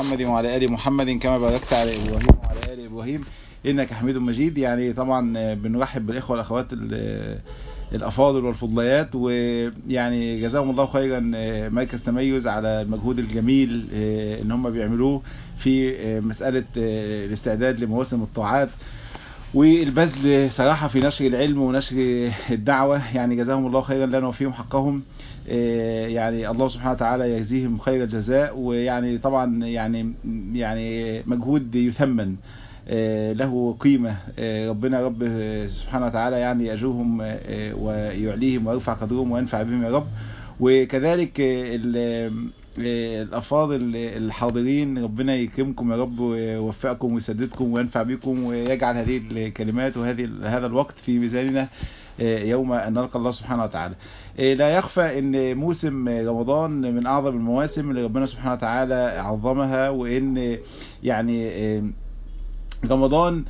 محمد وعلى آل محمد كما باركت على إبراهيم وعلى آل إبراهيم إنك حميد مجيد يعني طبعا بنرحب بالإخوة والأخوات الأفاضل والفضليات ويعني جزاهم الله خيرا مركز تميز على المجهود الجميل إن هم بيعملوه في مسألة الاستعداد لمواسم الطاعات والبذل صراحة في نشر العلم ونشر الدعوة يعني جزاهم الله خيرا لنا وفيهم حقهم يعني الله سبحانه وتعالى يجزيهم خير الجزاء ويعني طبعا يعني يعني مجهود يثمن له قيمة ربنا رب سبحانه وتعالى يعني يأجرهم ويعليهم ويرفع قدرهم وينفع بهم يا رب وكذلك الأفاضل الحاضرين ربنا يكرمكم يا رب ويوفقكم ويسددكم وينفع بكم ويجعل هذه الكلمات وهذه هذا الوقت في ميزاننا يوم أن نلقى الله سبحانه وتعالى لا يخفى أن موسم رمضان من أعظم المواسم اللي ربنا سبحانه وتعالى عظمها وأن يعني رمضان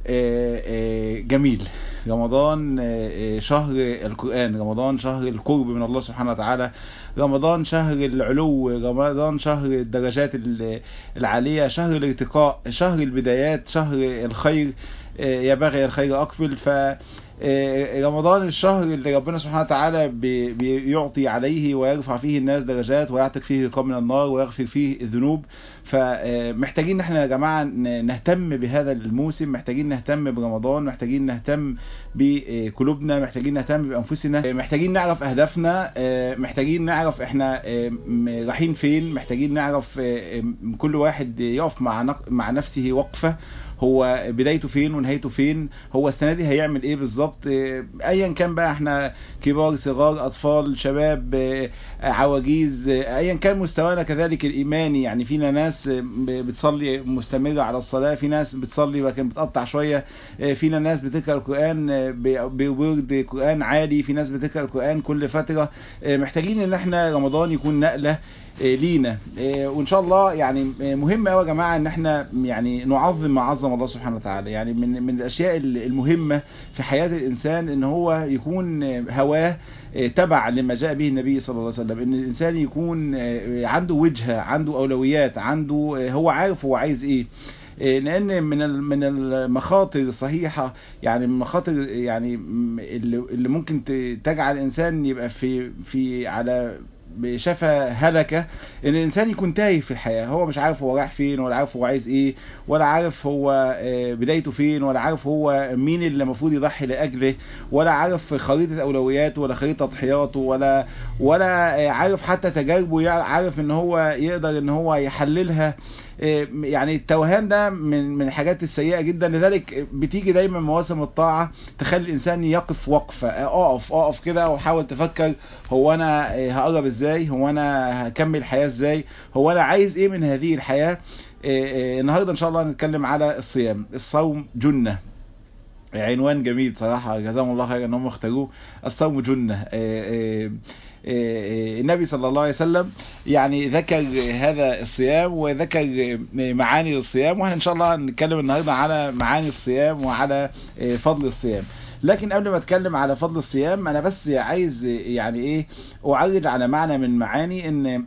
جميل رمضان شهر القرآن رمضان شهر القرب من الله سبحانه وتعالى رمضان شهر العلو رمضان شهر الدرجات العالية شهر الارتقاء شهر البدايات شهر الخير يا باغي الخير أقبل ف رمضان الشهر اللي ربنا سبحانه وتعالى بيعطي عليه ويرفع فيه الناس درجات ويعتق فيه رقاب من النار ويغفر فيه الذنوب فمحتاجين احنا يا جماعة نهتم بهذا الموسم محتاجين نهتم برمضان محتاجين نهتم بقلوبنا محتاجين نهتم بأنفسنا محتاجين نعرف أهدافنا محتاجين نعرف احنا رايحين فين محتاجين نعرف كل واحد يقف مع مع نفسه وقفة هو بدايته فين ونهايته فين هو السنة دي هيعمل ايه بالظبط ايا كان بقى احنا كبار صغار اطفال شباب عواجيز ايا كان مستوانا كذلك الايماني يعني فينا ناس بتصلي مستمرة على الصلاة في ناس بتصلي لكن بتقطع شوية فينا ناس بتقرأ القرآن بورد قرآن عالي في ناس بتقرأ القرآن كل فترة محتاجين ان احنا رمضان يكون نقلة لينا وان شاء الله يعني مهم قوي يا جماعه ان احنا يعني نعظم ما عظم الله سبحانه وتعالى يعني من من الاشياء المهمه في حياه الانسان ان هو يكون هواه تبع لما جاء به النبي صلى الله عليه وسلم ان الانسان يكون عنده وجهه عنده اولويات عنده هو عارف هو عايز ايه لان من من المخاطر الصحيحه يعني من المخاطر يعني اللي ممكن تجعل الانسان يبقى في في على بشفا هلكة ان الانسان يكون تايه في الحياة هو مش عارف هو رايح فين ولا عارف هو عايز ايه ولا عارف هو بدايته فين ولا عارف هو مين اللي المفروض يضحي لاجله ولا عارف خريطة اولوياته ولا خريطة تضحياته ولا ولا عارف حتى تجاربه عارف ان هو يقدر ان هو يحللها يعني التوهان ده من من الحاجات السيئه جدا لذلك بتيجي دايما مواسم الطاعه تخلي الانسان يقف وقفه اقف اقف كده وحاول تفكر هو انا هقرب ازاي هو انا هكمل الحياه ازاي هو انا عايز ايه من هذه الحياه النهارده ان شاء الله هنتكلم على الصيام الصوم جنه عنوان جميل صراحة جزاهم الله خير ان هم اختاروه الصوم جنة النبي صلى الله عليه وسلم يعني ذكر هذا الصيام وذكر معاني الصيام واحنا ان شاء الله هنتكلم النهاردة على معاني الصيام وعلى فضل الصيام لكن قبل ما اتكلم على فضل الصيام انا بس عايز يعني ايه اعرض على معنى من معاني ان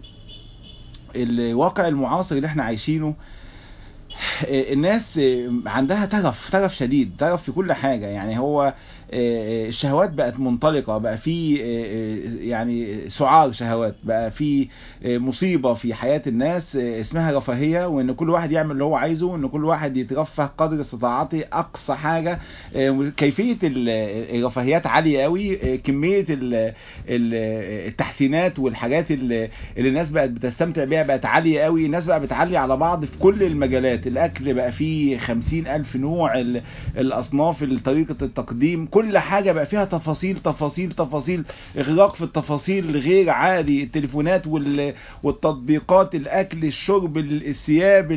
الواقع المعاصر اللي احنا عايشينه الناس عندها ترف ترف شديد ترف في كل حاجة يعني هو الشهوات بقت منطلقة بقى في يعني سعار شهوات بقى في مصيبة في حياة الناس اسمها رفاهية وان كل واحد يعمل اللي هو عايزه وان كل واحد يترفه قدر استطاعته اقصى حاجة كيفية الرفاهيات عالية قوي كمية التحسينات والحاجات اللي الناس بقت بتستمتع بيها بقت عالية قوي الناس بقى بتعلي على بعض في كل المجالات الاكل بقى فيه خمسين الف نوع الاصناف طريقة التقديم كل حاجة بقى فيها تفاصيل تفاصيل تفاصيل اغراق في التفاصيل غير عادي التليفونات والتطبيقات الاكل الشرب الثياب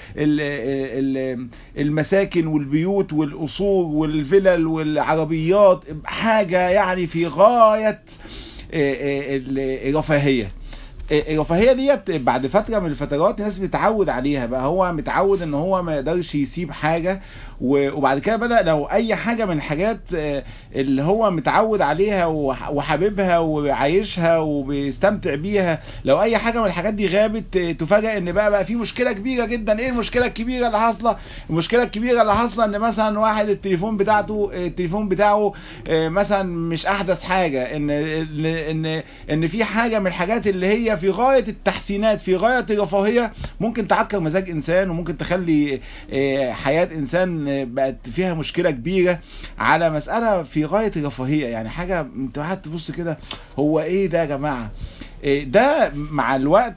المساكن والبيوت والقصور والفلل والعربيات حاجة يعني في غاية الرفاهية الرفاهيه ديت بعد فتره من الفترات الناس بتتعود عليها بقى هو متعود ان هو ما يقدرش يسيب حاجه وبعد كده بدا لو اي حاجه من الحاجات اللي هو متعود عليها وحاببها وعايشها وبيستمتع بيها لو اي حاجه من الحاجات دي غابت تفاجئ ان بقى بقى في مشكله كبيره جدا ايه المشكله الكبيره اللي حاصله المشكله الكبيره اللي حاصله ان مثلا واحد التليفون بتاعته التليفون بتاعه مثلا مش احدث حاجه ان ان ان في حاجه من الحاجات اللي هي في غايه التحسينات في غايه الرفاهيه ممكن تعكر مزاج انسان وممكن تخلي حياه انسان بقت فيها مشكله كبيره على مساله في غايه الرفاهيه يعني حاجه انت قاعد تبص كده هو ايه ده يا جماعه ده مع الوقت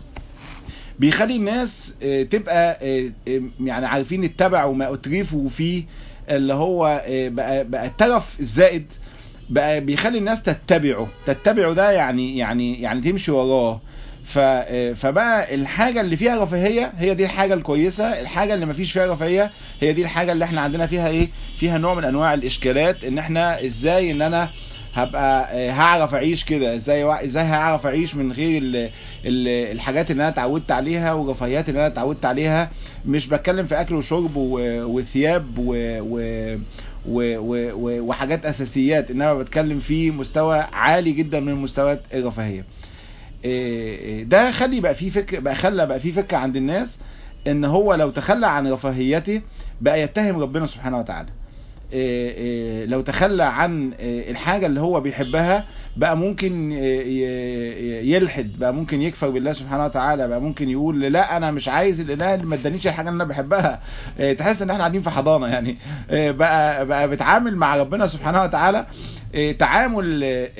بيخلي الناس تبقى يعني عارفين اتبعوا ما اترفوا فيه اللي هو بقى, بقى الترف الزائد بقى بيخلي الناس تتبعه تتبعه ده يعني يعني يعني تمشي وراه ف فبقى الحاجه اللي فيها رفاهيه هي دي الحاجه الكويسه الحاجه اللي مفيش فيها رفاهيه هي دي الحاجه اللي احنا عندنا فيها ايه فيها نوع من انواع الاشكالات ان احنا ازاي ان انا هبقى هعرف اعيش كده ازاي ازاي هعرف اعيش من غير ال ال الحاجات اللي انا اتعودت عليها والرفاهيات اللي انا اتعودت عليها مش بتكلم في اكل وشرب وثياب و و وحاجات اساسيات انما بتكلم في مستوى عالي جدا من مستويات الرفاهيه ده خلي بقى في فكر بقى خلى بقى في فكره عند الناس ان هو لو تخلى عن رفاهيته بقى يتهم ربنا سبحانه وتعالى لو تخلى عن الحاجة اللي هو بيحبها بقى ممكن يلحد بقى ممكن يكفر بالله سبحانه وتعالى بقى ممكن يقول لا انا مش عايز الاله اللي ما ادانيش الحاجه اللي انا بحبها تحس ان احنا قاعدين في حضانه يعني بقى بقى بيتعامل مع ربنا سبحانه وتعالى تعامل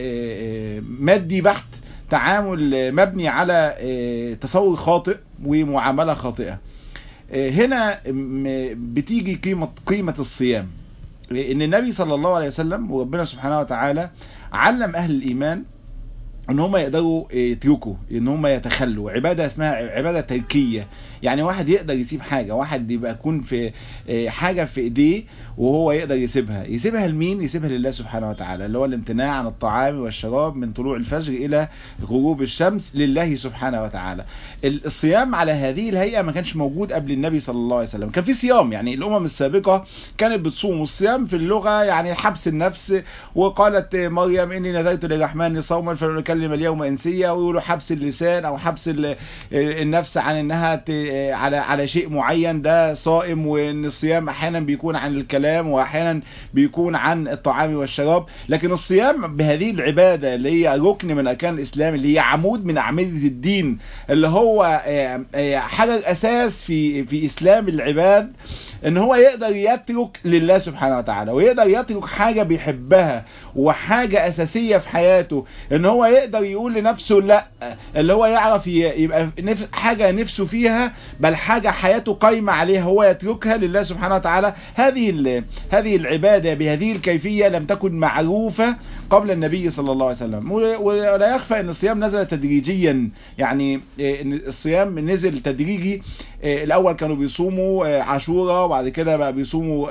مادي بحت تعامل مبني على تصور خاطئ ومعامله خاطئه هنا بتيجي قيمه قيمه الصيام ان النبي صلى الله عليه وسلم وربنا سبحانه وتعالى علم اهل الايمان ان هم يقدروا يتركوا ان هم يتخلوا عباده اسمها عباده تركيه يعني واحد يقدر يسيب حاجه واحد يبقى يكون في حاجه في ايديه وهو يقدر يسيبها يسيبها لمين يسيبها لله سبحانه وتعالى اللي هو الامتناع عن الطعام والشراب من طلوع الفجر الى غروب الشمس لله سبحانه وتعالى الصيام على هذه الهيئه ما كانش موجود قبل النبي صلى الله عليه وسلم كان في صيام يعني الامم السابقه كانت بتصوم والصيام في اللغه يعني حبس النفس وقالت مريم اني نذرت للرحمن صوما فلن اكلم اليوم انسيه ويقولوا حبس اللسان او حبس النفس عن انها على على شيء معين ده صائم وان الصيام احيانا بيكون عن الكلام واحيانا بيكون عن الطعام والشراب لكن الصيام بهذه العباده اللي هي ركن من اركان الاسلام اللي هي عمود من اعمده الدين اللي هو حاجه اساس في في اسلام العباد ان هو يقدر يترك لله سبحانه وتعالى ويقدر يترك حاجه بيحبها وحاجه اساسيه في حياته ان هو يقدر يقول لنفسه لا اللي هو يعرف يبقى نفس حاجه نفسه فيها بل حاجه حياته قايمه عليها هو يتركها لله سبحانه وتعالى هذه هذه العباده بهذه الكيفيه لم تكن معروفه قبل النبي صلى الله عليه وسلم ولا يخفى ان الصيام نزل تدريجيا يعني الصيام نزل تدريجي الاول كانوا بيصوموا عاشوراء وبعد كده بقى بيصوموا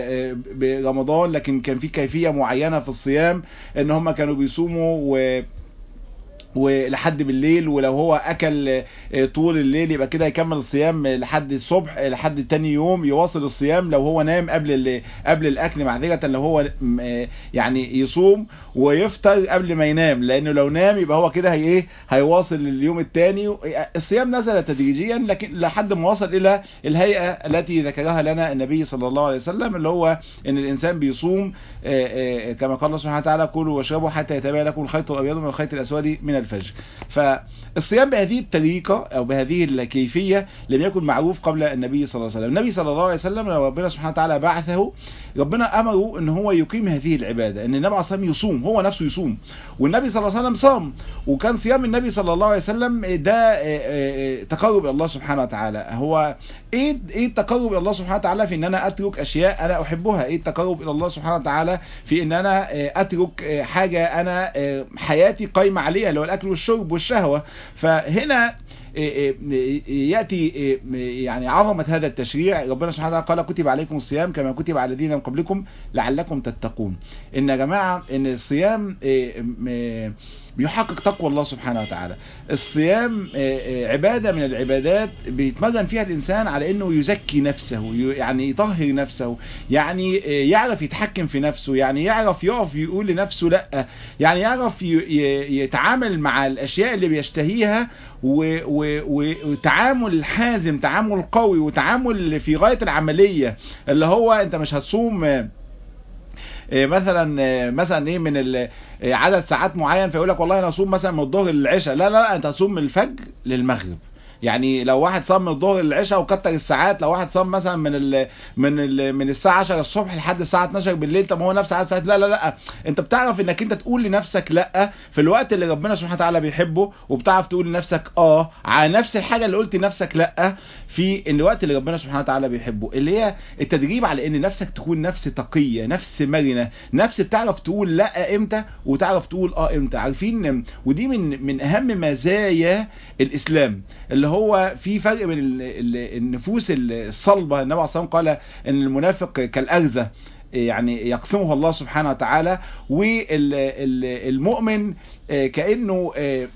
برمضان لكن كان في كيفيه معينه في الصيام ان هم كانوا بيصوموا و ولحد بالليل ولو هو اكل طول الليل يبقى كده يكمل الصيام لحد الصبح لحد تاني يوم يواصل الصيام لو هو نام قبل قبل الاكل معذره لو هو يعني يصوم ويفطر قبل ما ينام لانه لو نام يبقى هو كده هي ايه هيواصل اليوم الثاني الصيام نزل تدريجيا لكن لحد ما وصل الى الهيئه التي ذكرها لنا النبي صلى الله عليه وسلم اللي هو ان الانسان بيصوم كما قال الله سبحانه وتعالى كلوا واشربوا حتى يتبين لكم الخيط الابيض من الخيط الاسود من الفجر فالصيام بهذه الطريقة او بهذه الكيفية لم يكن معروف قبل النبي صلى الله عليه وسلم النبي صلى الله عليه وسلم لما ربنا سبحانه وتعالى بعثه ربنا امره ان هو يقيم هذه العبادة ان النبي عليه الصلاة يصوم هو نفسه يصوم والنبي صلى الله عليه وسلم صام وكان صيام النبي صلى الله عليه وسلم ده تقرب الى الله سبحانه وتعالى هو ايه ايه التقرب الى الله سبحانه وتعالى في ان انا اترك اشياء انا احبها ايه التقرب الى الله سبحانه وتعالى في ان انا اترك حاجة انا حياتي قايمة عليها اللي هو الاكل والشرب والشهوة فهنا ياتي يعني عظمه هذا التشريع ربنا سبحانه وتعالى قال كتب عليكم الصيام كما كتب على الذين من قبلكم لعلكم تتقون ان يا جماعه ان الصيام بيحقق تقوى الله سبحانه وتعالى الصيام عبادة من العبادات بيتمرن فيها الإنسان على أنه يزكي نفسه يعني يطهر نفسه يعني يعرف يتحكم في نفسه يعني يعرف يقف يقول لنفسه لا يعني يعرف يتعامل مع الأشياء اللي بيشتهيها وتعامل حازم تعامل قوي وتعامل في غاية العملية اللي هو أنت مش هتصوم مثلا مثلا ايه من عدد ساعات معين فيقول لك والله انا اصوم مثلا من الظهر للعشاء لا لا لا انت هتصوم من الفجر للمغرب يعني لو واحد صام من الظهر للعشاء وكتر الساعات لو واحد صام مثلا من ال من ال من الساعه 10 الصبح لحد الساعه 12 بالليل طب هو نفس عدد ساعات لا لا لا انت بتعرف انك انت تقول لنفسك لا في الوقت اللي ربنا سبحانه وتعالى بيحبه وبتعرف تقول لنفسك اه على نفس الحاجه اللي قلت لنفسك لا في الوقت اللي ربنا سبحانه وتعالى بيحبه اللي هي التدريب على ان نفسك تكون نفس تقيه نفس مرنه نفس بتعرف تقول لا امتى وتعرف تقول اه امتى عارفين ودي من من اهم مزايا الاسلام اللي هو في فرق بين النفوس الصلبه النبي عليه الصلاه والسلام قال ان المنافق كالارزه يعني يقسمه الله سبحانه وتعالى والمؤمن كانه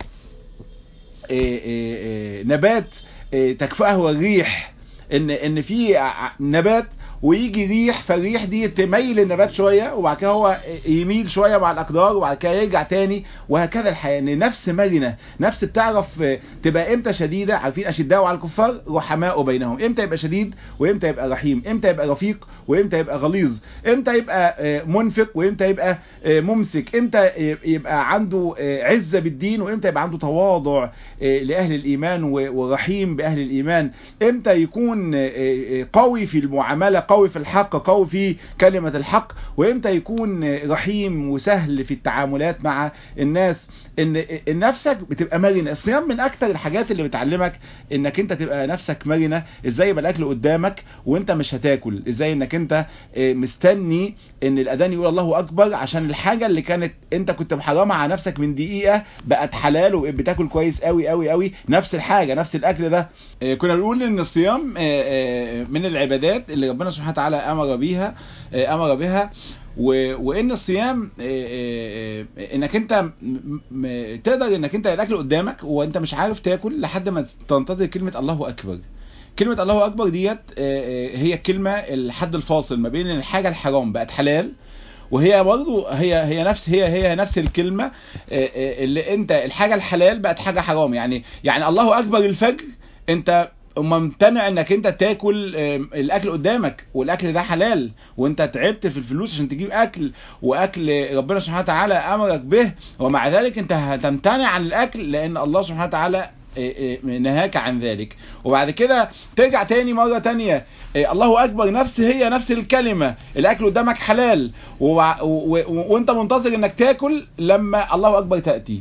نبات تكفأه الريح ان ان في نبات ويجي ريح فالريح دي تميل النبات شويه وبعد كده هو يميل شويه مع الاقدار وبعد كده يرجع تاني وهكذا الحياه ان نفس مرنه نفس بتعرف تبقى امتى شديده عارفين اشداء على الكفار رحماء بينهم امتى يبقى شديد وامتى يبقى رحيم امتى يبقى رفيق وامتى يبقى غليظ امتى يبقى منفق وامتى يبقى ممسك امتى يبقى عنده عزه بالدين وامتى يبقى عنده تواضع لاهل الايمان ورحيم باهل الايمان امتى يكون قوي في المعامله قوي في الحق قوي في كلمة الحق وامتى يكون رحيم وسهل في التعاملات مع الناس ان نفسك بتبقى مرنة الصيام من اكتر الحاجات اللي بتعلمك انك انت تبقى نفسك مرنة ازاي يبقى الاكل قدامك وانت مش هتاكل ازاي انك انت مستني ان الاذان يقول الله اكبر عشان الحاجة اللي كانت انت كنت محرمها على نفسك من دقيقة بقت حلال وبتاكل كويس قوي قوي قوي نفس الحاجة نفس الاكل ده كنا بنقول ان الصيام من العبادات اللي ربنا سبحانه وتعالى امر بيها امر بها وان الصيام انك انت تقدر انك انت الاكل قدامك وانت مش عارف تاكل لحد ما تنتظر كلمه الله اكبر كلمه الله اكبر ديت هي الكلمه الحد الفاصل ما بين الحاجه الحرام بقت حلال وهي برضو هي هي نفس هي هي نفس الكلمه اللي انت الحاجه الحلال بقت حاجه حرام يعني يعني الله اكبر الفجر انت ممتنع انك انت تاكل الاكل قدامك والاكل ده حلال وانت تعبت في الفلوس عشان تجيب اكل واكل ربنا سبحانه وتعالى امرك به ومع ذلك انت هتمتنع عن الاكل لان الله سبحانه وتعالى نهاك عن ذلك وبعد كده ترجع تاني مرة تانية الله اكبر نفس هي نفس الكلمة الاكل قدامك حلال و... و... وانت منتظر انك تاكل لما الله اكبر تأتي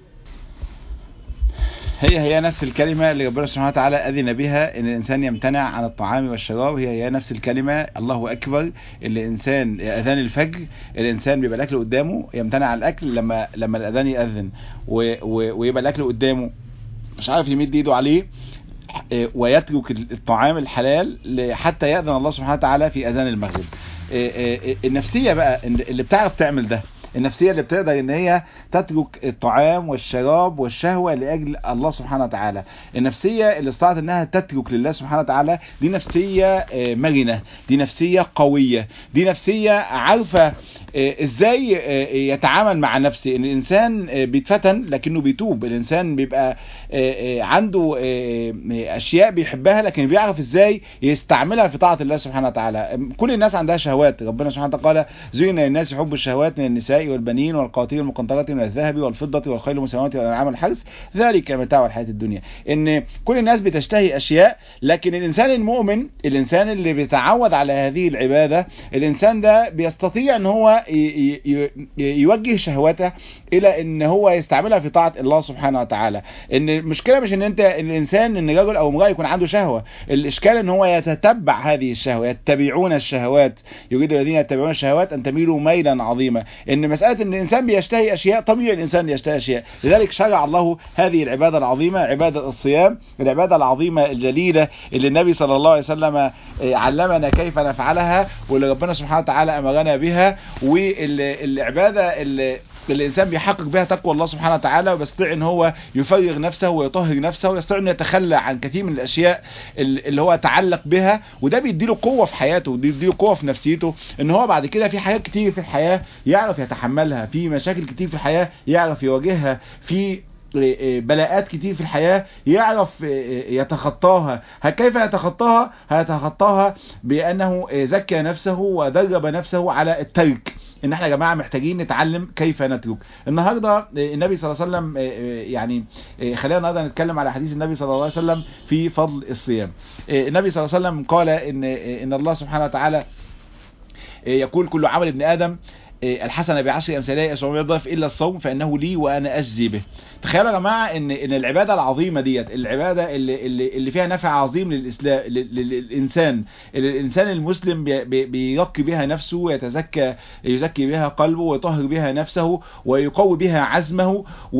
هي هي نفس الكلمة اللي ربنا سبحانه وتعالى أذن بها إن الإنسان يمتنع عن الطعام والشراب هي هي نفس الكلمة الله أكبر اللي الإنسان أذان الفجر الإنسان بيبقى الأكل قدامه يمتنع عن الأكل لما لما الأذان يأذن ويبقى الأكل قدامه مش عارف يمد إيده عليه ويترك الطعام الحلال حتى يأذن الله سبحانه وتعالى في أذان المغرب النفسية بقى اللي بتعرف تعمل ده النفسية اللي بتقدر ان هي تترك الطعام والشراب والشهوة لأجل الله سبحانه وتعالى النفسية اللي استطاعت انها تترك لله سبحانه وتعالى دي نفسية مرنة دي نفسية قوية دي نفسية عارفة ازاي يتعامل مع نفسه ان الانسان بيتفتن لكنه بيتوب الانسان بيبقى عنده اشياء بيحبها لكن بيعرف ازاي يستعملها في طاعة الله سبحانه وتعالى كل الناس عندها شهوات ربنا سبحانه وتعالى قال زين للناس حب الشهوات من النساء والبنين والقاطير المقنطرة من الذهب والفضة والخيل المساومة والأنعام والحرث ذلك متاع الحياة الدنيا ان كل الناس بتشتهي اشياء لكن الانسان المؤمن الانسان اللي بيتعود على هذه العبادة الانسان ده بيستطيع ان هو يوجه شهوته الى ان هو يستعملها في طاعة الله سبحانه وتعالى ان المشكلة مش ان انت الانسان ان رجل او امرأة يكون عنده شهوة الاشكال ان هو يتتبع هذه الشهوة يتبعون الشهوات يريد الذين يتبعون الشهوات ان تميلوا ميلا عظيما ان مساله ان الانسان بيشتهي اشياء طبيعي الانسان يشتهي اشياء لذلك شرع الله هذه العباده العظيمه عباده الصيام العباده العظيمه الجليله اللي النبي صلى الله عليه وسلم علمنا كيف نفعلها واللي ربنا سبحانه وتعالى امرنا بها والعباده اللي الانسان بيحقق بها تقوى الله سبحانه وتعالى وبيستطيع ان هو يفرغ نفسه ويطهر نفسه ويستطيع ان يتخلى عن كثير من الاشياء اللي هو تعلق بها وده بيديله قوه في حياته وبيديله قوه في نفسيته ان هو بعد كده في حاجات كتير في الحياه يعرف يتحملها في مشاكل كتير في الحياه يعرف يواجهها في بلاءات كتير في الحياة يعرف يتخطاها كيف يتخطاها هيتخطاها بأنه زكى نفسه ودرب نفسه على الترك ان احنا يا جماعة محتاجين نتعلم كيف نترك النهاردة النبي صلى الله عليه وسلم يعني خلينا النهاردة نتكلم على حديث النبي صلى الله عليه وسلم في فضل الصيام النبي صلى الله عليه وسلم قال ان ان الله سبحانه وتعالى يقول كل عمل ابن آدم الحسنه بعشر امثالها 700 ضعف الا الصوم فانه لي وانا اجزي به تخيلوا يا جماعه ان ان العباده العظيمه ديت العباده اللي اللي, اللي فيها نفع عظيم للاسلام للانسان الانسان المسلم بيرقي بها نفسه ويتزكى يزكي بها قلبه ويطهر بها نفسه ويقوي بها عزمه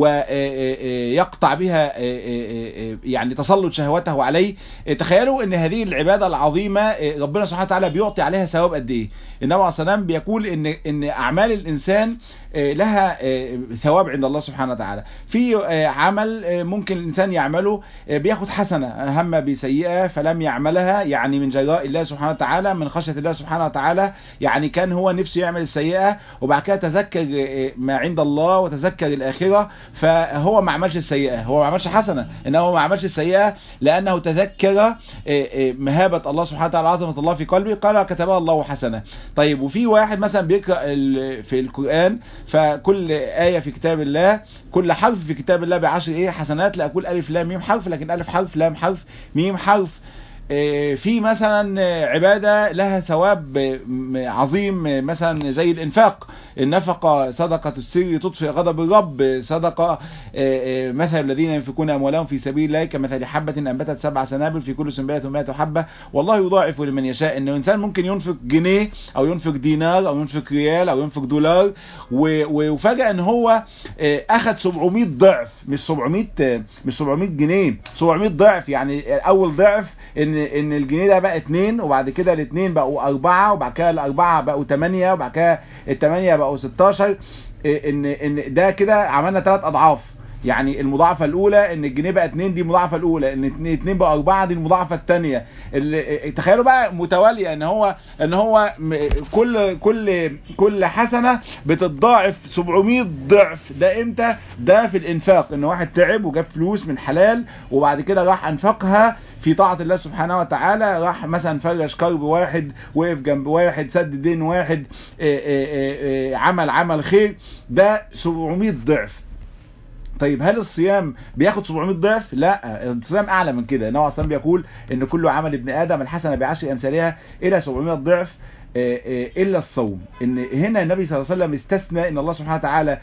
ويقطع بها يعني تسلط شهوته عليه تخيلوا ان هذه العباده العظيمه ربنا سبحانه وتعالى بيعطي عليها ثواب قد ايه النبي عليه الصلاه والسلام بيقول ان ان اعمال الانسان لها ثواب عند الله سبحانه وتعالى في عمل ممكن الانسان يعمله بياخد حسنه هم بسيئه فلم يعملها يعني من جراء الله سبحانه وتعالى من خشيه الله سبحانه وتعالى يعني كان هو نفسه يعمل السيئه وبعد كده تذكر ما عند الله وتذكر الاخره فهو ما عملش السيئه هو ما عملش حسنه انما هو ما عملش السيئه لانه تذكر مهابه الله سبحانه وتعالى عظمه الله في قلبه قال كتبها الله حسنه طيب وفي واحد مثلا بيقرا في القران فكل آية في كتاب الله كل حرف في كتاب الله بعشر ايه حسنات لا اقول الف لام ميم حرف لكن الف حرف لام حرف ميم حرف في مثلا عبادة لها ثواب عظيم مثلا زي الانفاق النفقة صدقة السر تطفئ غضب الرب صدقة مثل الذين ينفقون اموالهم في سبيل الله كمثل حبة انبتت سبع سنابل في كل سنبلة 100 حبة والله يضاعف لمن يشاء انه انسان ممكن ينفق جنيه او ينفق دينار او ينفق ريال او ينفق دولار وفجأة ان هو اخذ 700 ضعف مش 700 مش 700 جنيه 700 ضعف يعني اول ضعف ان ان الجنيه ده بقى اتنين وبعد كده الاتنين بقوا اربعة وبعد كده الاربعة بقوا تمانية وبعد كده التمانية بقوا 16 ان ان ده كده عملنا ثلاث اضعاف يعني المضاعفة الاولى ان الجنيه بقى 2 دي المضاعفة الاولى ان 2 بقى 4 دي المضاعفة الثانيه تخيلوا بقى متوالية ان هو ان هو كل كل كل حسنة بتتضاعف 700 ضعف ده امتى ده في الانفاق ان واحد تعب وجاب فلوس من حلال وبعد كده راح انفقها في طاعة الله سبحانه وتعالى راح مثلا فرش كرب واحد وقف جنب واحد سد دين واحد عمل عمل خير ده 700 ضعف طيب هل الصيام بياخد 700 ضعف لا الصيام اعلى من كده النبي عليه بيقول ان كل عمل ابن ادم الحسنه بعشر امثالها الى 700 ضعف الا الصوم ان هنا النبي صلى الله عليه وسلم استثنى ان الله سبحانه وتعالى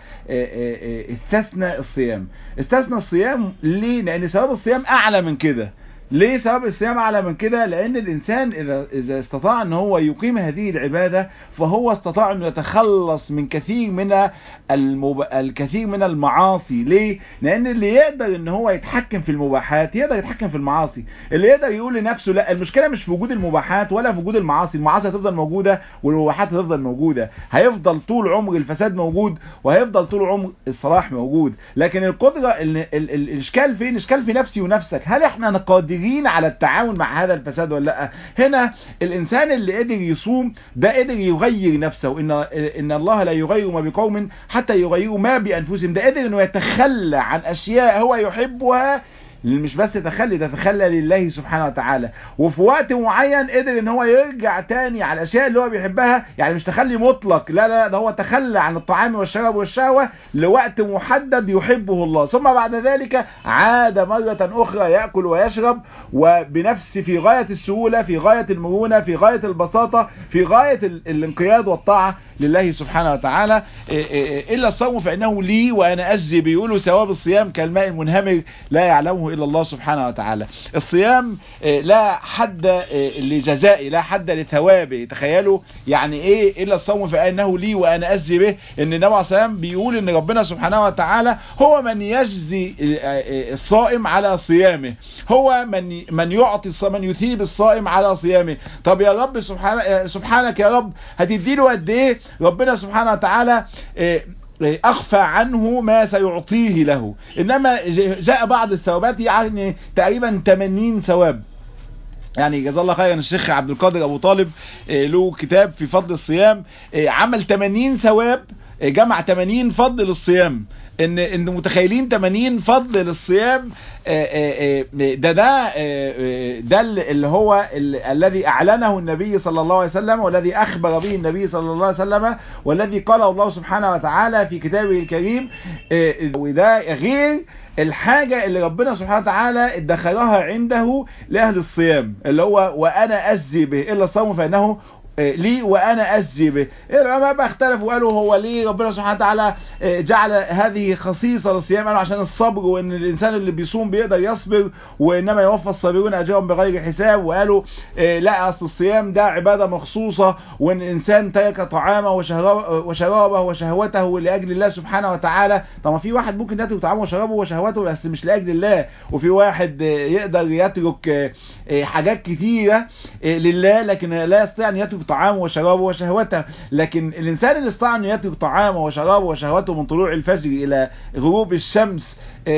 استثنى الصيام استثنى الصيام ليه لان ثواب الصيام اعلى من كده ليه سبب الصيام اعلى من كده لان الانسان اذا اذا استطاع ان هو يقيم هذه العباده فهو استطاع انه يتخلص من كثير من المب... الكثير من المعاصي ليه لان اللي يقدر ان هو يتحكم في المباحات يقدر يتحكم في المعاصي اللي يقدر يقول لنفسه لا المشكله مش في وجود المباحات ولا في وجود المعاصي المعاصي هتفضل موجوده والمباحات هتفضل موجوده هيفضل طول عمر الفساد موجود وهيفضل طول عمر الصلاح موجود لكن القدره ال... ال... ال... الاشكال فين الاشكال في نفسي ونفسك هل احنا قادرين على التعاون مع هذا الفساد ولا لا هنا الانسان اللي قدر يصوم ده قدر يغير نفسه ان ان الله لا يغير ما بقوم حتى يغيروا ما بانفسهم ده قدر انه يتخلى عن اشياء هو يحبها مش بس تخلي ده تخلى لله سبحانه وتعالى وفي وقت معين قدر ان هو يرجع تاني على الاشياء اللي هو بيحبها يعني مش تخلي مطلق لا لا ده هو تخلى عن الطعام والشراب والشهوة لوقت محدد يحبه الله ثم بعد ذلك عاد مرة اخرى يأكل ويشرب وبنفس في غاية السهولة في غاية المرونة في غاية البساطة في غاية الانقياد والطاعة لله سبحانه وتعالى إلا الصوم فإنه لي وأنا أجزي بيقولوا ثواب الصيام كالماء المنهمر لا يعلمه إلا الله سبحانه وتعالى الصيام لا حد لجزائي لا حد لثوابه تخيلوا يعني ايه إلا الصوم فإنه لي وأنا أجزي به إن النبي عليه السلام بيقول إن ربنا سبحانه وتعالى هو من يجزي الصائم على صيامه هو من من يعطي من يثيب الصائم على صيامه طب يا رب سبحانه سبحانك يا رب هتديله قد ايه ربنا سبحانه وتعالى اخفى عنه ما سيعطيه له انما جاء بعض الثوابات يعني تقريبا 80 ثواب يعني جزا الله خيرا الشيخ عبد القادر ابو طالب له كتاب في فضل الصيام عمل 80 ثواب جمع 80 فضل للصيام ان ان متخيلين 80 فضل للصيام ده ده ده اللي هو الذي اعلنه النبي صلى الله عليه وسلم والذي اخبر به النبي صلى الله عليه وسلم والذي قاله الله سبحانه وتعالى في كتابه الكريم وده غير الحاجة اللي ربنا سبحانه وتعالى ادخرها عنده لأهل الصيام اللي هو وأنا أجزي به إلا الصوم فإنه لي وانا اجزي به العلماء بقى اختلفوا وقالوا هو ليه ربنا سبحانه وتعالى جعل هذه خصيصه للصيام قالوا عشان الصبر وان الانسان اللي بيصوم بيقدر يصبر وانما يوفى الصابرون اجرهم بغير حساب وقالوا لا اصل الصيام ده عباده مخصوصه وان الانسان ترك طعامه وشرابه وشهوته لاجل الله سبحانه وتعالى طب في واحد ممكن يترك طعامه وشرابه وشهوته بس مش لاجل الله وفي واحد يقدر يترك حاجات كتيره لله لكن لا يستطيع ان يترك طعامه وشرابه وشهوته لكن الإنسان اللي استطاع أن يترك طعامه وشرابه وشهوته من طلوع الفجر إلى غروب الشمس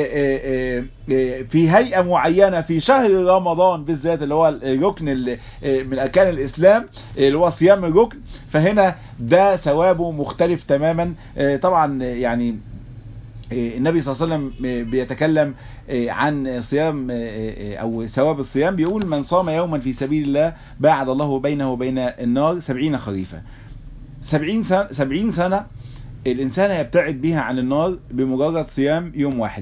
في هيئة معينة في شهر رمضان بالذات اللي هو الركن من أركان الإسلام اللي هو صيام الركن فهنا ده ثوابه مختلف تماما طبعا يعني النبي صلى الله عليه وسلم بيتكلم عن صيام او ثواب الصيام بيقول من صام يوما في سبيل الله باعد الله بينه وبين النار سبعين خريفا سبعين سنة, سبعين سنة الانسان يبتعد بها عن النار بمجرد صيام يوم واحد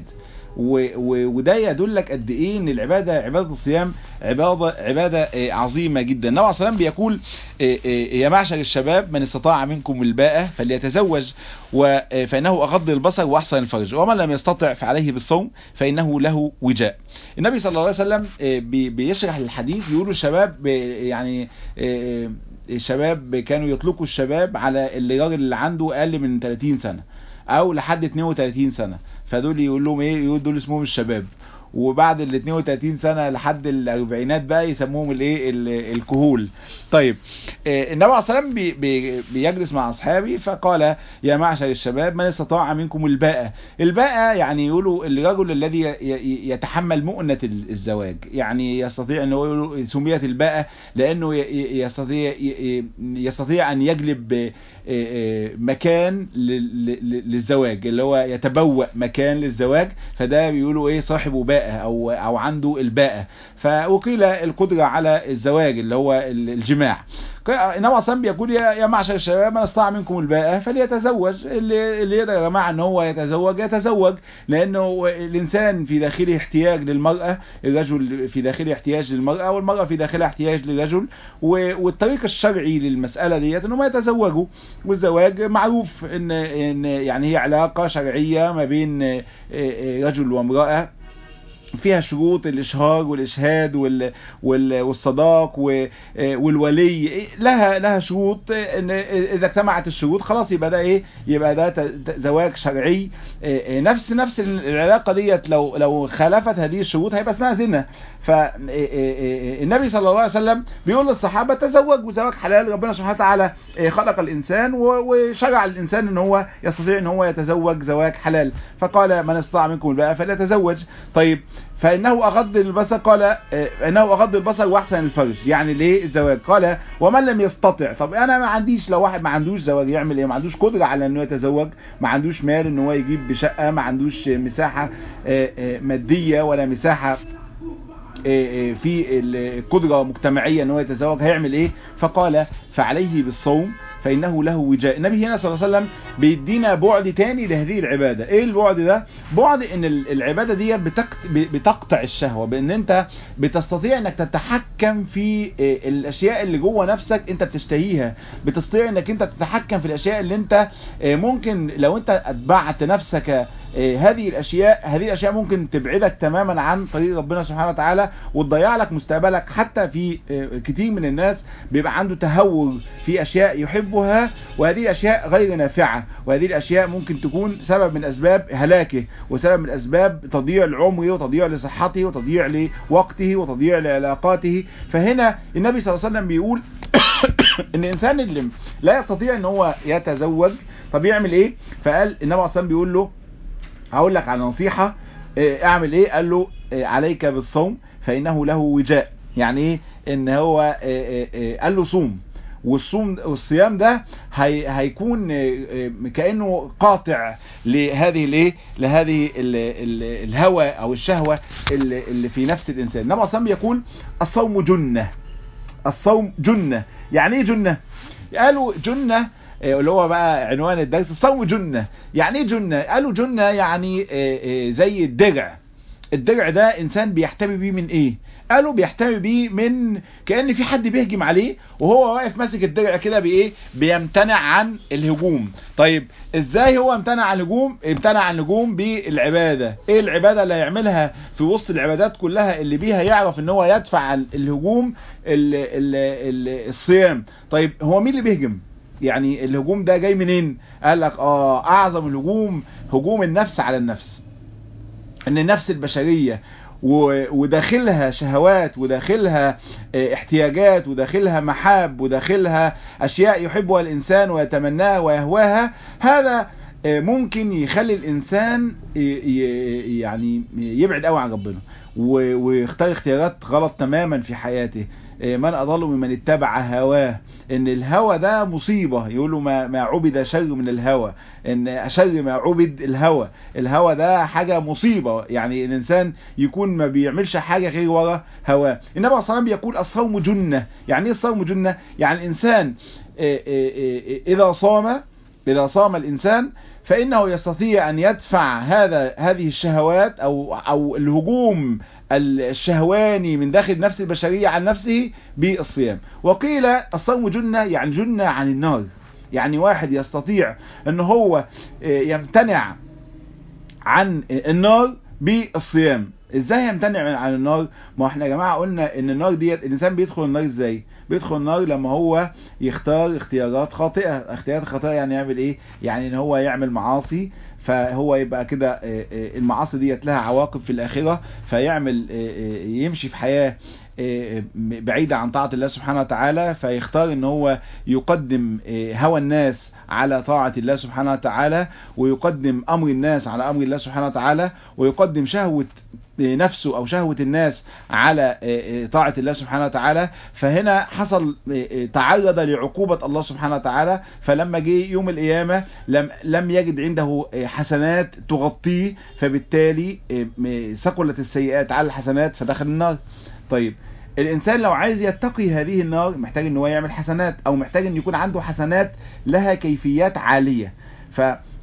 وده يدلك قد ايه ان العباده عباده الصيام عباده عباده عظيمه جدا النبي عليه الصلاه والسلام بيقول يا معشر الشباب من استطاع منكم الباءه فليتزوج فانه اغض البصر واحسن الفرج ومن لم يستطع فعليه بالصوم فانه له وجاء النبي صلى الله عليه وسلم بيشرح الحديث بيقول الشباب يعني الشباب كانوا يطلقوا الشباب على الراجل اللي عنده اقل من 30 سنه او لحد 32 سنه فدول يقول لهم ايه يقول دول اسمهم الشباب وبعد ال 32 سنة لحد الاربعينات بقى يسموهم الايه الكهول طيب النبي عليه الصلاه والسلام بي بي بيجلس مع اصحابه فقال يا معشر الشباب من استطاع منكم الباءة الباءة يعني يقولوا الرجل الذي يتحمل مؤنة الزواج يعني يستطيع ان هو سميت الباءة لانه يستطيع يستطيع ان يجلب مكان للزواج اللي هو يتبوأ مكان للزواج فده بيقولوا ايه صاحب باءة او او عنده الباءة فوقيل القدرة على الزواج اللي هو الجماع انما اصلا بيقول يا يا معشر الشباب من استطاع منكم الباءة فليتزوج اللي اللي يقدر يا جماعه ان هو يتزوج يتزوج لانه الانسان في داخله احتياج للمرأة الرجل في داخله احتياج للمرأة والمرأة في داخلها احتياج للرجل والطريق الشرعي للمسألة ديت انهم يتزوجوا والزواج معروف ان ان يعني هي علاقة شرعية ما بين رجل وامرأة فيها شروط الاشهار والاشهاد وال وال والصداق والولي لها لها شروط ان اذا اجتمعت الشروط خلاص يبقى ده ايه يبقى ده زواج شرعي نفس نفس العلاقه ديت لو لو خالفت هذه الشروط هيبقى اسمها زنا فالنبي صلى الله عليه وسلم بيقول للصحابه تزوجوا زواج حلال ربنا سبحانه وتعالى خلق الانسان وشرع الانسان ان هو يستطيع ان هو يتزوج زواج حلال فقال من استطاع منكم الباء فليتزوج طيب فانه اغض البصر قال انه اغض البصر واحسن الفرج يعني ليه الزواج قال ومن لم يستطع طب انا ما عنديش لو واحد ما عندوش زواج يعمل ايه ما عندوش قدره على انه يتزوج ما عندوش مال ان هو يجيب بشقه ما عندوش مساحه ماديه ولا مساحه في القدرة مجتمعية ان هو يتزوج هيعمل ايه فقال فعليه بالصوم فإنه له وجاء النبي هنا صلى الله عليه وسلم بيدينا بعد تاني لهذه العبادة ايه البعد ده بعد ان العبادة دي بتقطع الشهوة بان انت بتستطيع انك تتحكم في الاشياء اللي جوه نفسك انت بتشتهيها بتستطيع انك انت تتحكم في الاشياء اللي انت ممكن لو انت اتبعت نفسك هذه الاشياء هذه الاشياء ممكن تبعدك تماما عن طريق ربنا سبحانه وتعالى وتضيع لك مستقبلك حتى في كتير من الناس بيبقى عنده تهور في اشياء يحبها وهذه الاشياء غير نافعة وهذه الاشياء ممكن تكون سبب من اسباب هلاكه وسبب من اسباب تضييع لعمره وتضييع لصحته وتضييع لوقته وتضييع لعلاقاته فهنا النبي صلى الله عليه وسلم بيقول ان الانسان اللي لا يستطيع ان هو يتزوج طب يعمل ايه فقال النبي صلى الله عليه وسلم بيقول له هقول لك على نصيحة اعمل ايه قال له عليك بالصوم فانه له وجاء يعني ايه ان هو قال له صوم والصوم والصيام ده هي هيكون كانه قاطع لهذه الايه لهذه ال ال الهوى او الشهوه اللي, اللي في نفس الانسان النبي صلى يقول الصوم جنه الصوم جنه يعني ايه جنه قالوا جنه اللي هو بقى عنوان الدرس الصوم جنه يعني ايه جنه قالوا جنه يعني زي الدرع الدرع ده انسان بيحتمي بيه من ايه قالوا بيحتمي بيه من كأن في حد بيهجم عليه وهو واقف ماسك الدرع كده بايه بيمتنع عن الهجوم طيب ازاي هو امتنع عن الهجوم امتنع عن الهجوم بالعبادة ايه العبادة اللي هيعملها في وسط العبادات كلها اللي بيها يعرف ان هو يدفع الهجوم ال ال ال الصيام طيب هو مين اللي بيهجم يعني الهجوم ده جاي منين قال لك اه اعظم الهجوم هجوم النفس على النفس ان النفس البشرية وداخلها شهوات وداخلها احتياجات وداخلها محاب وداخلها اشياء يحبها الانسان ويتمناها ويهواها هذا ممكن يخلي الانسان يعني يبعد قوي عن ربنا ويختار اختيارات غلط تماما في حياته من اضل ممن اتبع هواه ان الهوى ده مصيبة يقولوا ما, ما عبد شر من الهوى ان شر ما عبد الهوى الهوى ده حاجة مصيبة يعني الانسان يكون ما بيعملش حاجة غير ورا هواه النبي صلى الله عليه وسلم يقول الصوم جنة يعني ايه الصوم جنة يعني الانسان اذا صام اذا صام الانسان فإنه يستطيع أن يدفع هذا هذه الشهوات أو أو الهجوم الشهواني من داخل نفس البشرية عن نفسه بالصيام وقيل الصوم جنة يعني جنة عن النار يعني واحد يستطيع أن هو يمتنع عن النار بالصيام ازاي يمتنع عن النار ما احنا يا جماعه قلنا ان النار ديت الانسان بيدخل النار ازاي بيدخل النار لما هو يختار اختيارات خاطئه اختيارات خاطئه يعني يعمل ايه يعني ان هو يعمل معاصي فهو يبقى كده المعاصي ديت لها عواقب في الاخره فيعمل يمشي في حياه بعيدة عن طاعة الله سبحانه وتعالى فيختار ان هو يقدم هوى الناس على طاعة الله سبحانه وتعالى ويقدم امر الناس على امر الله سبحانه وتعالى ويقدم شهوة نفسه او شهوة الناس على طاعة الله سبحانه وتعالى فهنا حصل تعرض لعقوبة الله سبحانه وتعالى فلما جه يوم القيامة لم, لم يجد عنده حسنات تغطيه فبالتالي ثقلت السيئات على الحسنات فدخل النار طيب الانسان لو عايز يتقي هذه النار محتاج ان هو يعمل حسنات او محتاج ان يكون عنده حسنات لها كيفيات عالية ف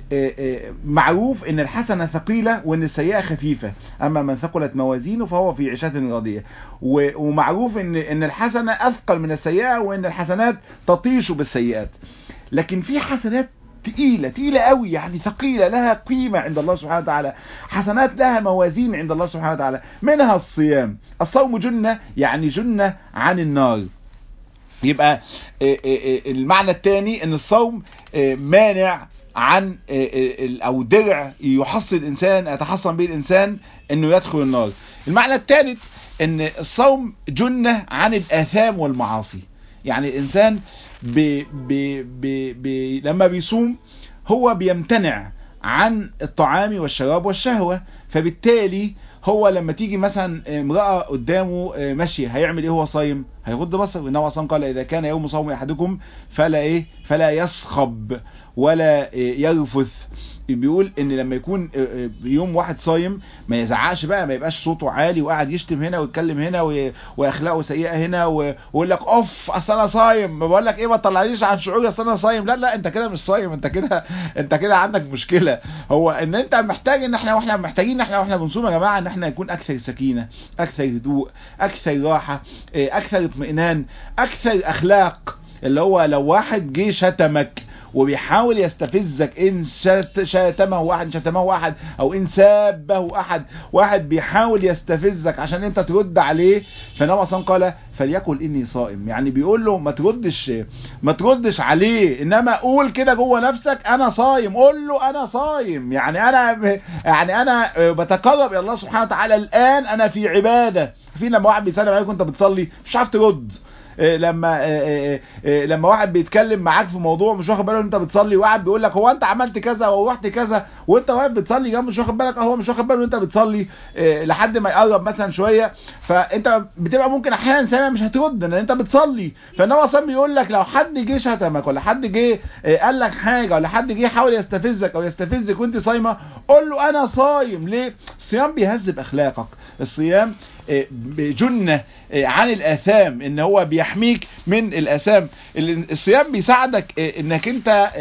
معروف ان الحسنة ثقيلة وان السيئة خفيفة اما من ثقلت موازينه فهو في عيشة راضية ومعروف ان ان الحسنة اثقل من السيئة وان الحسنات تطيش بالسيئات لكن في حسنات تقيلة تقيلة قوي يعني ثقيلة لها قيمة عند الله سبحانه وتعالى حسنات لها موازين عند الله سبحانه وتعالى منها الصيام الصوم جنة يعني جنة عن النار يبقى المعنى الثاني ان الصوم مانع عن او درع يحصل الانسان يتحصن به الانسان انه يدخل النار المعنى الثالث ان الصوم جنة عن الاثام والمعاصي يعني الانسان بي بي بي بي لما بيصوم هو بيمتنع عن الطعام والشراب والشهوة فبالتالي هو لما تيجي مثلا امرأة قدامه ماشية هيعمل ايه هو صايم هيغض بصر النبي صلى قال اذا كان يوم صوم احدكم فلا ايه فلا يصخب ولا يرفث بيقول ان لما يكون يوم واحد صايم ما يزعقش بقى ما يبقاش صوته عالي وقاعد يشتم هنا ويتكلم هنا واخلاقه سيئه هنا ويقول لك اوف اصل انا صايم ما بقول لك ايه ما تطلعنيش عن شعوري اصل انا صايم لا لا انت كده مش صايم انت كده انت كده عندك مشكله هو ان انت محتاج ان احنا واحنا محتاجين ان احنا واحنا بنصوم يا جماعه ان احنا نكون اكثر سكينه اكثر هدوء اكثر راحه اكثر اطمئنان اكثر اخلاق اللي هو لو واحد جه شتمك وبيحاول يستفزك ان شتمه واحد شتمه واحد او ان سابه احد واحد بيحاول يستفزك عشان انت ترد عليه فالنبي اصلا قال فليقل اني صائم يعني بيقول له ما تردش ما تردش عليه انما قول كده جوه نفسك انا صايم قول له انا صايم يعني انا يعني انا بتقرب الى الله سبحانه وتعالى الان انا في عباده في لما واحد بيسلم عليك وانت بتصلي مش عارف ترد لما لما واحد بيتكلم معاك في موضوع مش واخد باله ان انت بتصلي واحد بيقول لك هو انت عملت كذا او رحت كذا وانت واقف بتصلي جنب مش واخد بالك هو مش واخد باله ان انت بتصلي لحد ما يقرب مثلا شويه فانت بتبقى ممكن احيانا سامع مش هترد ان انت بتصلي فالنبي اصلا بيقول لك لو حد جه شتمك ولا حد جه قال لك حاجه ولا حد جه يحاول يستفزك او يستفزك وانت صايمه قول له انا صايم ليه الصيام بيهذب اخلاقك الصيام جنة عن الآثام ان هو بيحميك من الآثام الصيام بيساعدك انك انت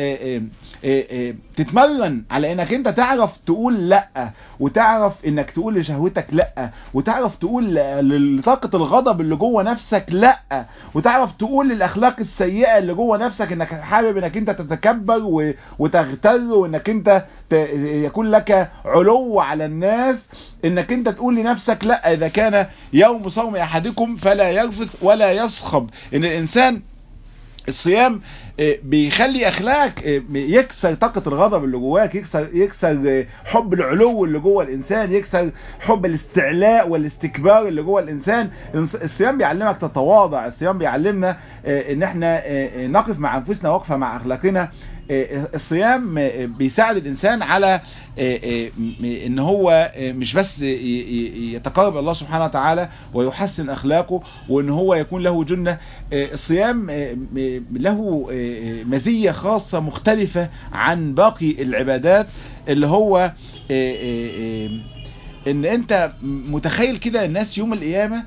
تتمرن على انك انت تعرف تقول لا وتعرف انك تقول لشهوتك لا وتعرف تقول لطاقة الغضب اللي جوه نفسك لا وتعرف تقول للاخلاق السيئة اللي جوه نفسك انك حابب انك انت تتكبر وتغتر وانك انت يكون لك علو على الناس انك انت تقول لنفسك لا اذا كان يوم صوم احدكم فلا يرفث ولا يصخب ان الانسان الصيام بيخلي اخلاقك يكسر طاقة الغضب اللي جواك يكسر يكسر حب العلو اللي جوه الانسان يكسر حب الاستعلاء والاستكبار اللي جوه الانسان الصيام بيعلمك تتواضع الصيام بيعلمنا ان احنا نقف مع انفسنا وقفة مع اخلاقنا الصيام بيساعد الانسان على ان هو مش بس يتقرب الله سبحانه وتعالى ويحسن اخلاقه وان هو يكون له جنة الصيام له مزية خاصة مختلفة عن باقي العبادات اللي هو ان انت متخيل كده الناس يوم القيامة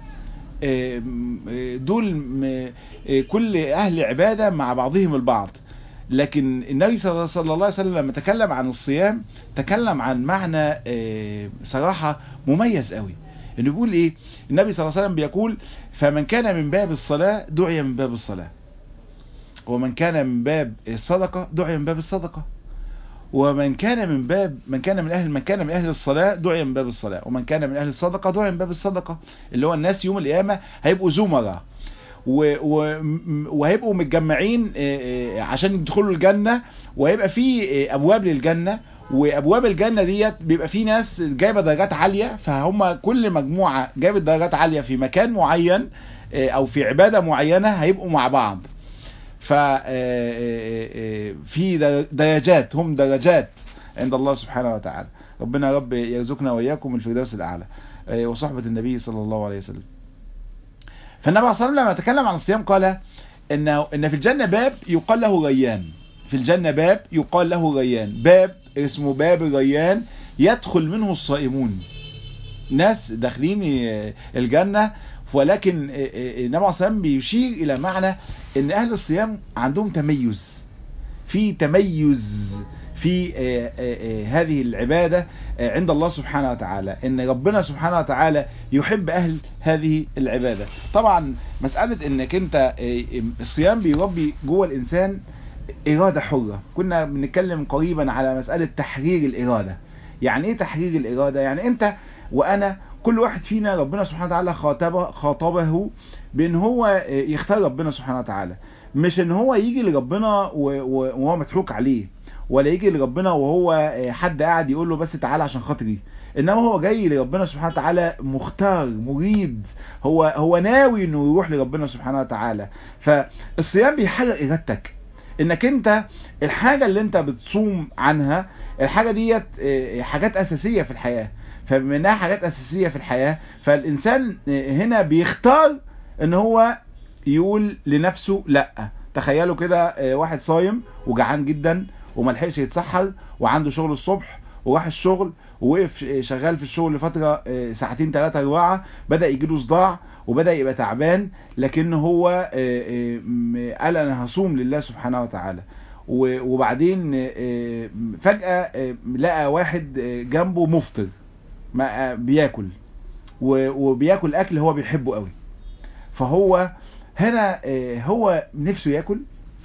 دول كل اهل عبادة مع بعضهم البعض لكن النبي صلى الله عليه وسلم لما تكلم عن الصيام تكلم عن معنى صراحة مميز قوي انه بيقول ايه النبي صلى الله عليه وسلم بيقول فمن كان من باب الصلاة دعي من باب الصلاة ومن كان من باب الصدقة دعي من باب الصدقة ومن كان من باب من كان من اهل من كان من اهل الصلاة دعي من باب الصلاة ومن كان من اهل الصدقة دعي من باب الصدقة اللي هو الناس يوم القيامة هيبقوا زملاء وهيبقوا متجمعين عشان يدخلوا الجنة وهيبقى في ابواب للجنة وابواب الجنة ديت بيبقى في ناس جايبة درجات عالية فهم كل مجموعة جايبة درجات عالية في مكان معين او في عبادة معينة هيبقوا مع بعض ف في درجات هم درجات عند الله سبحانه وتعالى ربنا يا رب يرزقنا واياكم الفردوس الاعلى وصحبة النبي صلى الله عليه وسلم فالنبي صلى الله عليه وسلم لما تكلم عن الصيام قال ان ان في الجنة باب يقال له ريان في الجنة باب يقال له ريان باب اسمه باب الريان يدخل منه الصائمون ناس داخلين الجنة ولكن النبي صلى الله عليه وسلم بيشير الى معنى ان اهل الصيام عندهم تميز في تميز في هذه العبادة عند الله سبحانه وتعالى ان ربنا سبحانه وتعالى يحب اهل هذه العبادة طبعا مسألة انك انت الصيام بيربي جوه الانسان ارادة حرة كنا بنتكلم قريبا على مسألة تحرير الارادة يعني ايه تحرير الارادة يعني انت وانا كل واحد فينا ربنا سبحانه وتعالى خاطبه, خاطبه بان هو يختار ربنا سبحانه وتعالى مش ان هو يجي لربنا وهو مضحوك عليه ولا يجي لربنا وهو حد قاعد يقول له بس تعالى عشان خاطري انما هو جاي لربنا سبحانه وتعالى مختار مريد هو هو ناوي انه يروح لربنا سبحانه وتعالى فالصيام بيحرق ارادتك انك انت الحاجة اللي انت بتصوم عنها الحاجة ديت حاجات اساسية في الحياة فبما انها حاجات اساسيه في الحياه فالانسان هنا بيختار ان هو يقول لنفسه لا تخيلوا كده واحد صايم وجعان جدا وملحقش يتسحر وعنده شغل الصبح وراح الشغل ووقف شغال في الشغل لفترة ساعتين ثلاثة أربعة بدأ يجيله صداع وبدأ يبقى تعبان لكن هو قال أنا هصوم لله سبحانه وتعالى وبعدين فجأة لقى واحد جنبه مفطر ما بياكل وبياكل أكل هو بيحبه قوي فهو هنا هو نفسه ياكل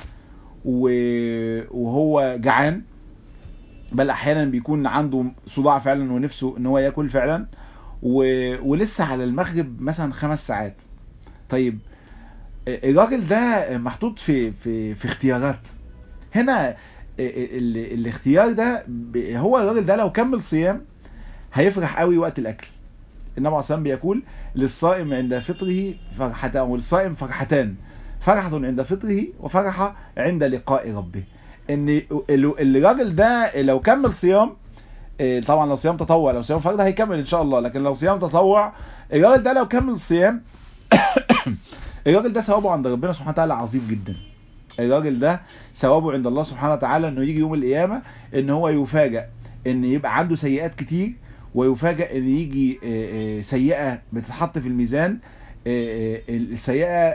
وهو جعان بل احيانا بيكون عنده صداع فعلا ونفسه ان هو ياكل فعلا و... ولسه على المغرب مثلا خمس ساعات طيب الراجل ده محطوط في في في اختيارات هنا ال... الاختيار ده هو الراجل ده لو كمل صيام هيفرح قوي وقت الاكل النبي عليه الصلاه بيقول للصائم عند فطره فرحتان وللصائم فرحتان فرحة عند فطره وفرحة عند لقاء ربه ان الراجل ده لو كمل صيام طبعا لو صيام تطوع لو صيام فرض هيكمل ان شاء الله لكن لو صيام تطوع الراجل ده لو كمل صيام الراجل ده ثوابه عند ربنا سبحانه وتعالى عظيم جدا الراجل ده ثوابه عند الله سبحانه وتعالى انه يجي يوم القيامة ان هو يفاجئ ان يبقى عنده سيئات كتير ويفاجئ ان يجي سيئة بتتحط في الميزان السيئة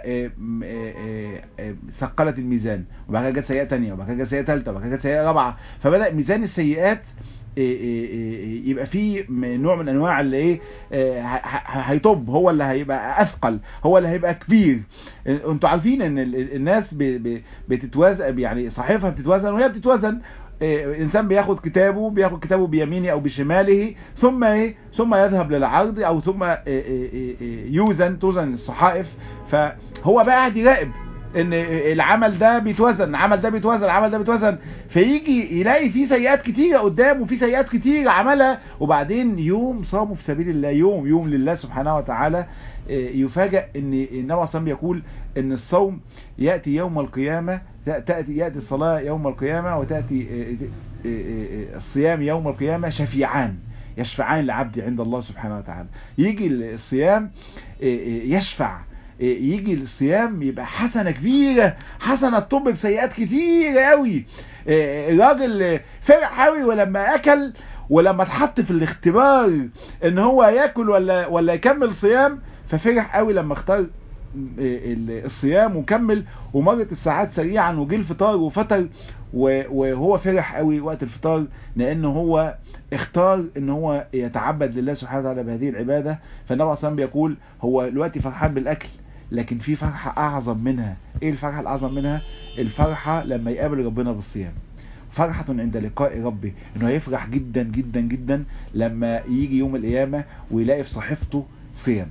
ثقلت الميزان وبعد كده جت سيئة تانية وبعد كده جت سيئة تالتة وبعد كده جت سيئة رابعة فبدأ ميزان السيئات يبقى فيه نوع من انواع اللي ايه هيطب هو اللي هيبقى اثقل هو اللي هيبقى كبير انتوا عارفين ان الناس بتتوازن يعني صحيفها بتتوازن وهي بتتوازن انسان بياخد كتابه بياخد كتابه بيمينه او بشماله ثم ايه ثم يذهب للعرض او ثم يوزن توزن الصحائف فهو بقى قاعد يراقب ان العمل ده بيتوزن العمل ده بيتوزن العمل ده بيتوزن فيجي يلاقي فيه سيئات كتيره قدامه وفي سيئات كتيره عملها وبعدين يوم صاموا في سبيل الله يوم يوم لله سبحانه وتعالى يفاجئ ان النبي صلى الله يقول ان الصوم ياتي يوم القيامه تاتي ياتي الصلاه يوم القيامه وتاتي الصيام يوم القيامه شفيعان يشفعان لعبد عند الله سبحانه وتعالى يجي الصيام يشفع يجي الصيام يبقى حسنة كبيرة حسنة تطب بسيئات كتيرة قوي الراجل فرح قوي ولما اكل ولما اتحط في الاختبار ان هو ياكل ولا ولا يكمل صيام ففرح قوي لما اختار الصيام وكمل ومرت الساعات سريعا وجه الفطار وفطر وهو فرح قوي وقت الفطار لان هو اختار ان هو يتعبد لله سبحانه وتعالى بهذه العبادة فالنبي عليه الصلاه بيقول هو دلوقتي فرحان بالاكل لكن في فرحة اعظم منها ايه الفرحة الاعظم منها الفرحة لما يقابل ربنا بالصيام فرحة عند لقاء ربه انه يفرح جدا جدا جدا لما يجي يوم القيامة ويلاقي في صحيفته صيام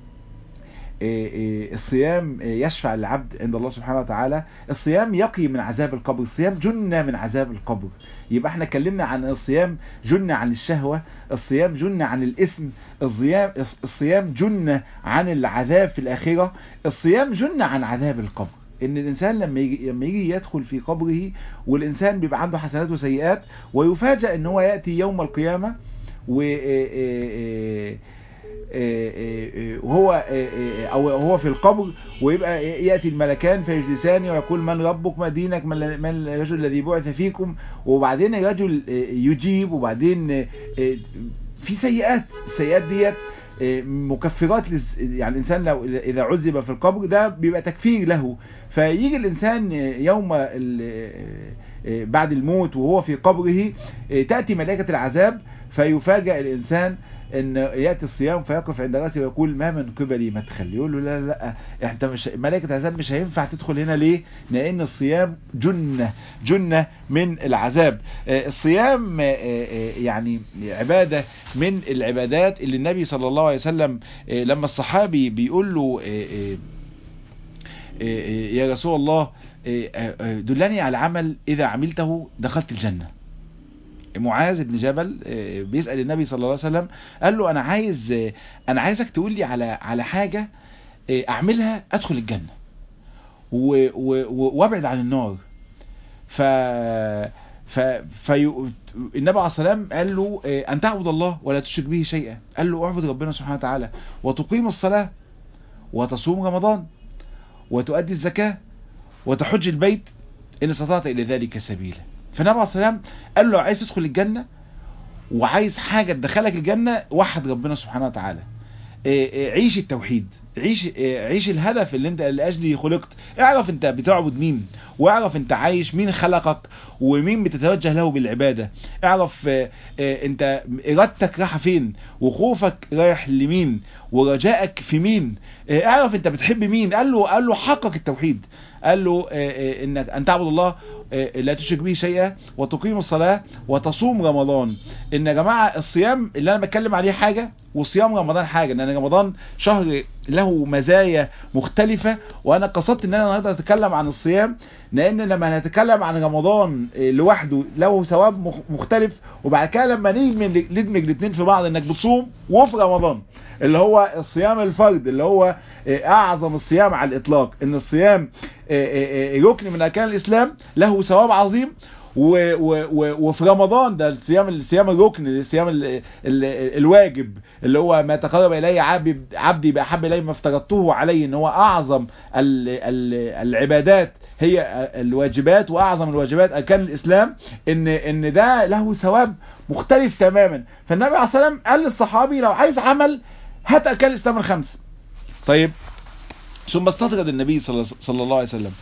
الصيام يشفع للعبد عند الله سبحانه وتعالى الصيام يقي من عذاب القبر الصيام جنة من عذاب القبر يبقى احنا اتكلمنا عن الصيام جنة عن الشهوة الصيام جنة عن الاسم الصيام الصيام جنة عن العذاب في الآخرة الصيام جنة عن عذاب القبر ان الانسان لما يجي لما يجي يدخل في قبره والانسان بيبقى عنده حسنات وسيئات ويفاجئ ان هو ياتي يوم القيامه و وهو او هو في القبر ويبقى ياتي الملكان فيجلسان ويقول من ربك ما دينك من الرجل الذي بعث فيكم وبعدين الرجل يجيب وبعدين في سيئات السيئات ديت مكفرات يعني الانسان لو اذا عذب في القبر ده بيبقى تكفير له فيجي الانسان يوم بعد الموت وهو في قبره تاتي ملائكه العذاب فيفاجئ الانسان ان ياتي الصيام فيقف عند راسه ويقول ما من قبلي مدخل يقول له لا لا لا انت مش ملائكه العذاب مش هينفع تدخل هنا ليه لان الصيام جنه جنه من العذاب الصيام يعني عباده من العبادات اللي النبي صلى الله عليه وسلم لما الصحابي بيقول له يا رسول الله دلني على عمل اذا عملته دخلت الجنه معاذ بن جبل بيسأل النبي صلى الله عليه وسلم قال له انا عايز انا عايزك تقول لي على على حاجة اعملها ادخل الجنة وابعد عن النار ف ف... في... النبي عليه السلام قال له ان تعبد الله ولا تشرك به شيئا قال له اعبد ربنا سبحانه وتعالى وتقيم الصلاة وتصوم رمضان وتؤدي الزكاة وتحج البيت ان استطعت الى ذلك سبيلا فالنبي عليه السلام قال له عايز تدخل الجنة وعايز حاجة تدخلك الجنة وحد ربنا سبحانه وتعالى عيش التوحيد عيش عيش الهدف اللي انت لاجله خلقت اعرف انت بتعبد مين واعرف انت عايش مين خلقك ومين بتتوجه له بالعبادة اعرف انت ارادتك رايحه فين وخوفك رايح لمين ورجائك في مين اعرف انت بتحب مين قال له قال له حقق التوحيد قال له انك ان تعبد الله لا تشرك به شيئا وتقيم الصلاة وتصوم رمضان ان يا جماعة الصيام اللي انا بتكلم عليه حاجة وصيام رمضان حاجة لان رمضان شهر له مزايا مختلفة وانا قصدت ان انا النهارده اتكلم عن الصيام لان لما نتكلم عن رمضان لوحده له ثواب مختلف وبعد كده لما ندمج الاثنين في بعض انك بتصوم وفي رمضان اللي هو الصيام الفرد اللي هو اعظم الصيام على الاطلاق ان الصيام ركن من اركان الاسلام له ثواب عظيم و و و وفي رمضان ده الصيام الصيام الركن الصيام ال ال الواجب اللي هو ما تقرب الي عبدي عبدي باحب الي ما افترضته عليه ان هو اعظم ال ال العبادات هي الواجبات واعظم الواجبات اركان الاسلام ان ان ده له ثواب مختلف تماما فالنبي عليه الصلاه والسلام قال للصحابي لو عايز عمل هات اركان الاسلام الخمس طيب ثم استطرد النبي صلى الله عليه وسلم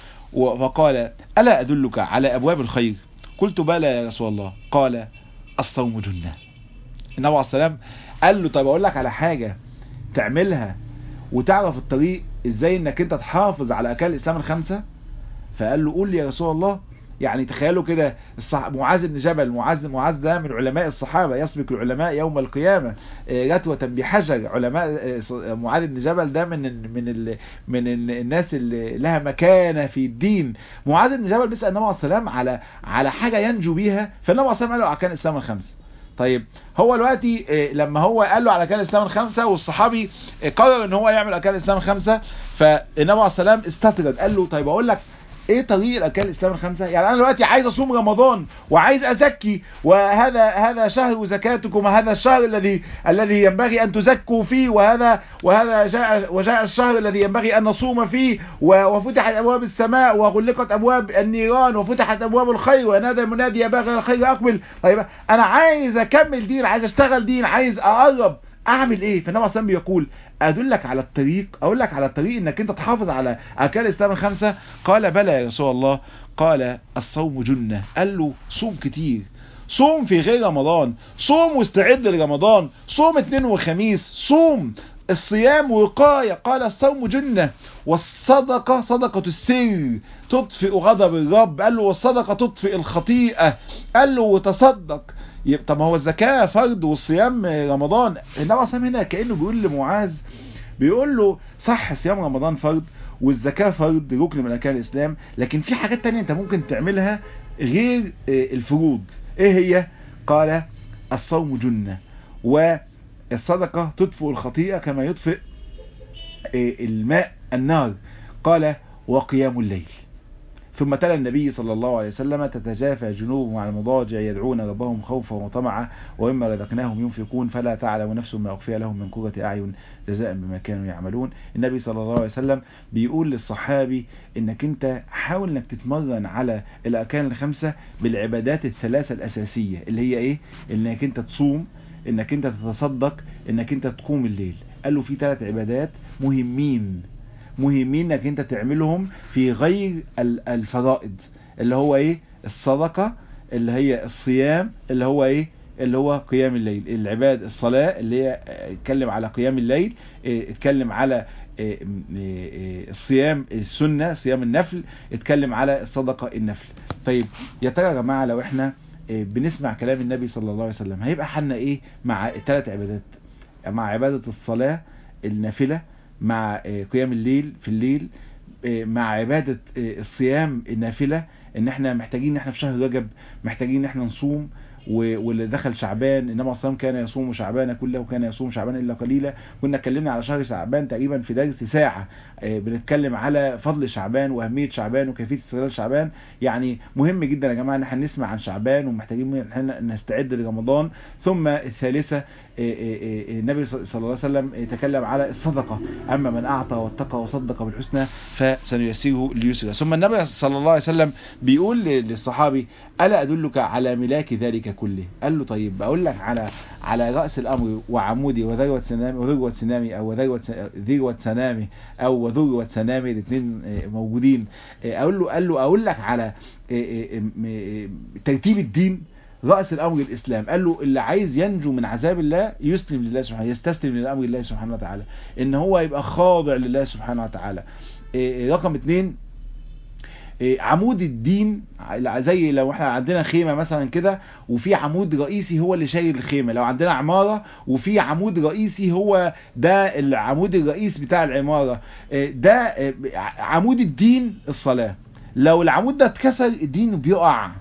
وقال ألا أدلك على أبواب الخير قلت بلى يا رسول الله قال الصوم جنة النبي عليه السلام قال له طب أقول لك على حاجة تعملها وتعرف الطريق ازاي انك انت تحافظ على أكل الإسلام الخمسة فقال له قول لي يا رسول الله يعني تخيلوا كده الصح... معاذ بن جبل معاذ معاذ ده من علماء الصحابة يسبق العلماء يوم القيامة رتوة بحجر علماء معاذ بن جبل ده من من ال... من الناس اللي لها مكانة في الدين معاذ بن جبل بيسأل النبي عليه السلام على على حاجة ينجو بيها فالنبي عليه السلام قال له أركان الإسلام الخمسة طيب هو دلوقتي لما هو قال له على اركان الاسلام الخمسه والصحابي قرر ان هو يعمل اركان الاسلام الخمسه فالنبي عليه السلام استطرد قال له طيب اقول لك ايه طريق اركان الاسلام الخمسه يعني انا دلوقتي عايز اصوم رمضان وعايز ازكي وهذا هذا شهر زكاتكم وهذا الشهر الذي الذي ينبغي ان تزكوا فيه وهذا وهذا جاء وجاء الشهر الذي ينبغي ان نصوم فيه وفتحت ابواب السماء وغلقت ابواب النيران وفتحت ابواب الخير ونادى المنادي يا باغي الخير اقبل طيب انا عايز اكمل دين عايز اشتغل دين عايز اقرب اعمل ايه فالنبي عليه بيقول ادلك على الطريق اقول لك على الطريق انك انت تحافظ على اركان الاسلام الخمسه قال بلى يا رسول الله قال الصوم جنه قال له صوم كتير صوم في غير رمضان صوم واستعد لرمضان صوم اثنين وخميس صوم الصيام وقاية قال الصوم جنة والصدقة صدقة السر تطفئ غضب الرب قال له والصدقة تطفئ الخطيئة قال له وتصدق طب ما هو الزكاة فرض والصيام رمضان النبي عليه هنا كأنه بيقول لمعاذ بيقول له صح صيام رمضان فرض والزكاة فرض ركن من أركان الإسلام لكن في حاجات تانية أنت ممكن تعملها غير الفروض إيه هي؟ قال الصوم جنة والصدقة تطفئ الخطيئة كما يطفئ الماء النار قال وقيام الليل ثم تلا النبي صلى الله عليه وسلم تتجافى جنوبهم على المضاجع يدعون ربهم خوفا وطمعا ومما رزقناهم ينفقون فلا تعلم نفس ما أخفي لهم من قرة أعين جزاء بما كانوا يعملون النبي صلى الله عليه وسلم بيقول للصحابي انك انت حاول انك تتمرن على الأركان الخمسة بالعبادات الثلاثة الأساسية اللي هي ايه انك انت تصوم انك انت تتصدق انك انت تقوم الليل قال له في ثلاث عبادات مهمين مهمين انك انت تعملهم في غير الفرائض اللي هو ايه الصدقة اللي هي الصيام اللي هو ايه اللي هو قيام الليل العباد الصلاة اللي هي اتكلم على قيام الليل اتكلم على الصيام السنة صيام النفل اتكلم على الصدقة النفل طيب يا ترى يا جماعة لو احنا بنسمع كلام النبي صلى الله عليه وسلم هيبقى حالنا ايه مع ثلاث عبادات مع عبادة الصلاة النافلة مع قيام الليل في الليل مع عبادة الصيام النافلة ان احنا محتاجين ان احنا في شهر رجب محتاجين ان احنا نصوم واللي دخل شعبان انما الصيام كان يصوم شعبان كله وكان يصوم شعبان الا قليلا كنا اتكلمنا على شهر شعبان تقريبا في درس ساعه بنتكلم على فضل شعبان واهميه شعبان وكيفيه استغلال شعبان يعني مهم جدا يا جماعه ان احنا نسمع عن شعبان ومحتاجين ان احنا نستعد لرمضان ثم الثالثه النبي صلى الله عليه وسلم تكلم على الصدقه اما من اعطى واتقى وصدق بالحسنى فسنيسره لليسرى ثم النبي صلى الله عليه وسلم بيقول للصحابي الا ادلك على ملاك ذلك كله قال له طيب اقول لك على على راس الامر وعمودي وذروه سنامي وذروه سنامي او ذروه ذروه سنامي او وذروه سنامي الاثنين موجودين اقول له قال له اقول لك على ترتيب الدين رأس الأمر الإسلام قال له اللي عايز ينجو من عذاب الله يسلم لله سبحانه يستسلم لأمر الله سبحانه وتعالى إن هو يبقى خاضع لله سبحانه وتعالى رقم اتنين عمود الدين زي لو احنا عندنا خيمة مثلا كده وفي عمود رئيسي هو اللي شايل الخيمة لو عندنا عمارة وفي عمود رئيسي هو ده العمود الرئيس بتاع العمارة ده عمود الدين الصلاة لو العمود ده اتكسر الدين بيقع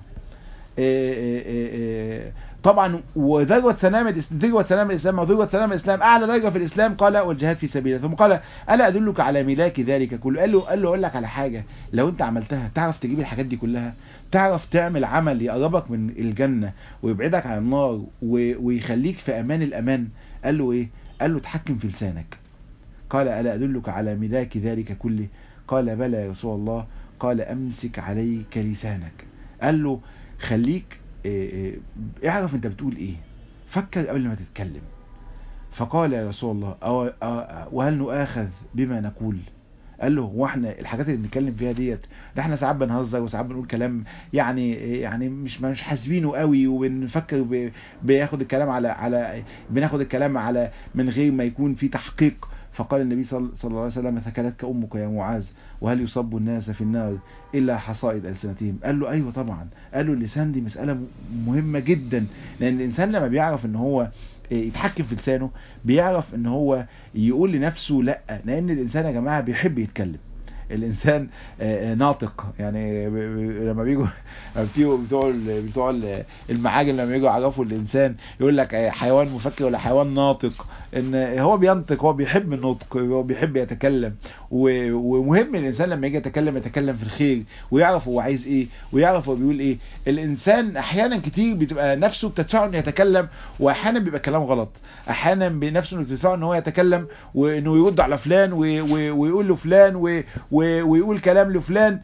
طبعا وذروة سلام ذروة سلام الإسلام وذروة سلام الإسلام أعلى درجة في الإسلام قال والجهاد في سبيله ثم قال ألا أدلك على ملاك ذلك كله قال له قال له أقول لك على حاجة لو أنت عملتها تعرف تجيب الحاجات دي كلها تعرف تعمل عمل يقربك من الجنة ويبعدك عن النار ويخليك في أمان الأمان قال له إيه قال له تحكم في لسانك قال ألا أدلك على ملاك ذلك كله قال بلى يا رسول الله قال أمسك عليك لسانك قال له خليك اعرف انت بتقول ايه فكر قبل ما تتكلم فقال يا رسول الله أو أو وهل نؤاخذ بما نقول قال له هو احنا الحاجات اللي بنتكلم فيها ديت ده احنا ساعات بنهزر وساعات بنقول كلام يعني يعني مش مش حاسبينه قوي وبنفكر بياخد الكلام على على بناخد الكلام على من غير ما يكون في تحقيق فقال النبي صلى الله عليه وسلم ثكلتك امك يا معاذ وهل يصب الناس في النار الا حصائد السنتهم قال له ايوه طبعا قال له اللسان دي مساله مهمه جدا لان الانسان لما بيعرف ان هو يتحكم في لسانه بيعرف ان هو يقول لنفسه لا لان الانسان يا جماعه بيحب يتكلم الانسان ناطق يعني لما بيجوا بتوع بتوع المعاجم لما يجوا يعرفوا الانسان يقول لك حيوان مفكر ولا حيوان ناطق ان هو بينطق هو بيحب النطق هو بيحب يتكلم ومهم الانسان لما يجي يتكلم يتكلم في الخير ويعرف هو عايز ايه ويعرف هو بيقول ايه الانسان احيانا كتير بتبقى نفسه بتدفعه انه يتكلم واحيانا بيبقى كلام غلط احيانا بنفسه انه بتدفعه ان هو يتكلم وانه يرد على فلان ويقول له فلان ويقول كلام لفلان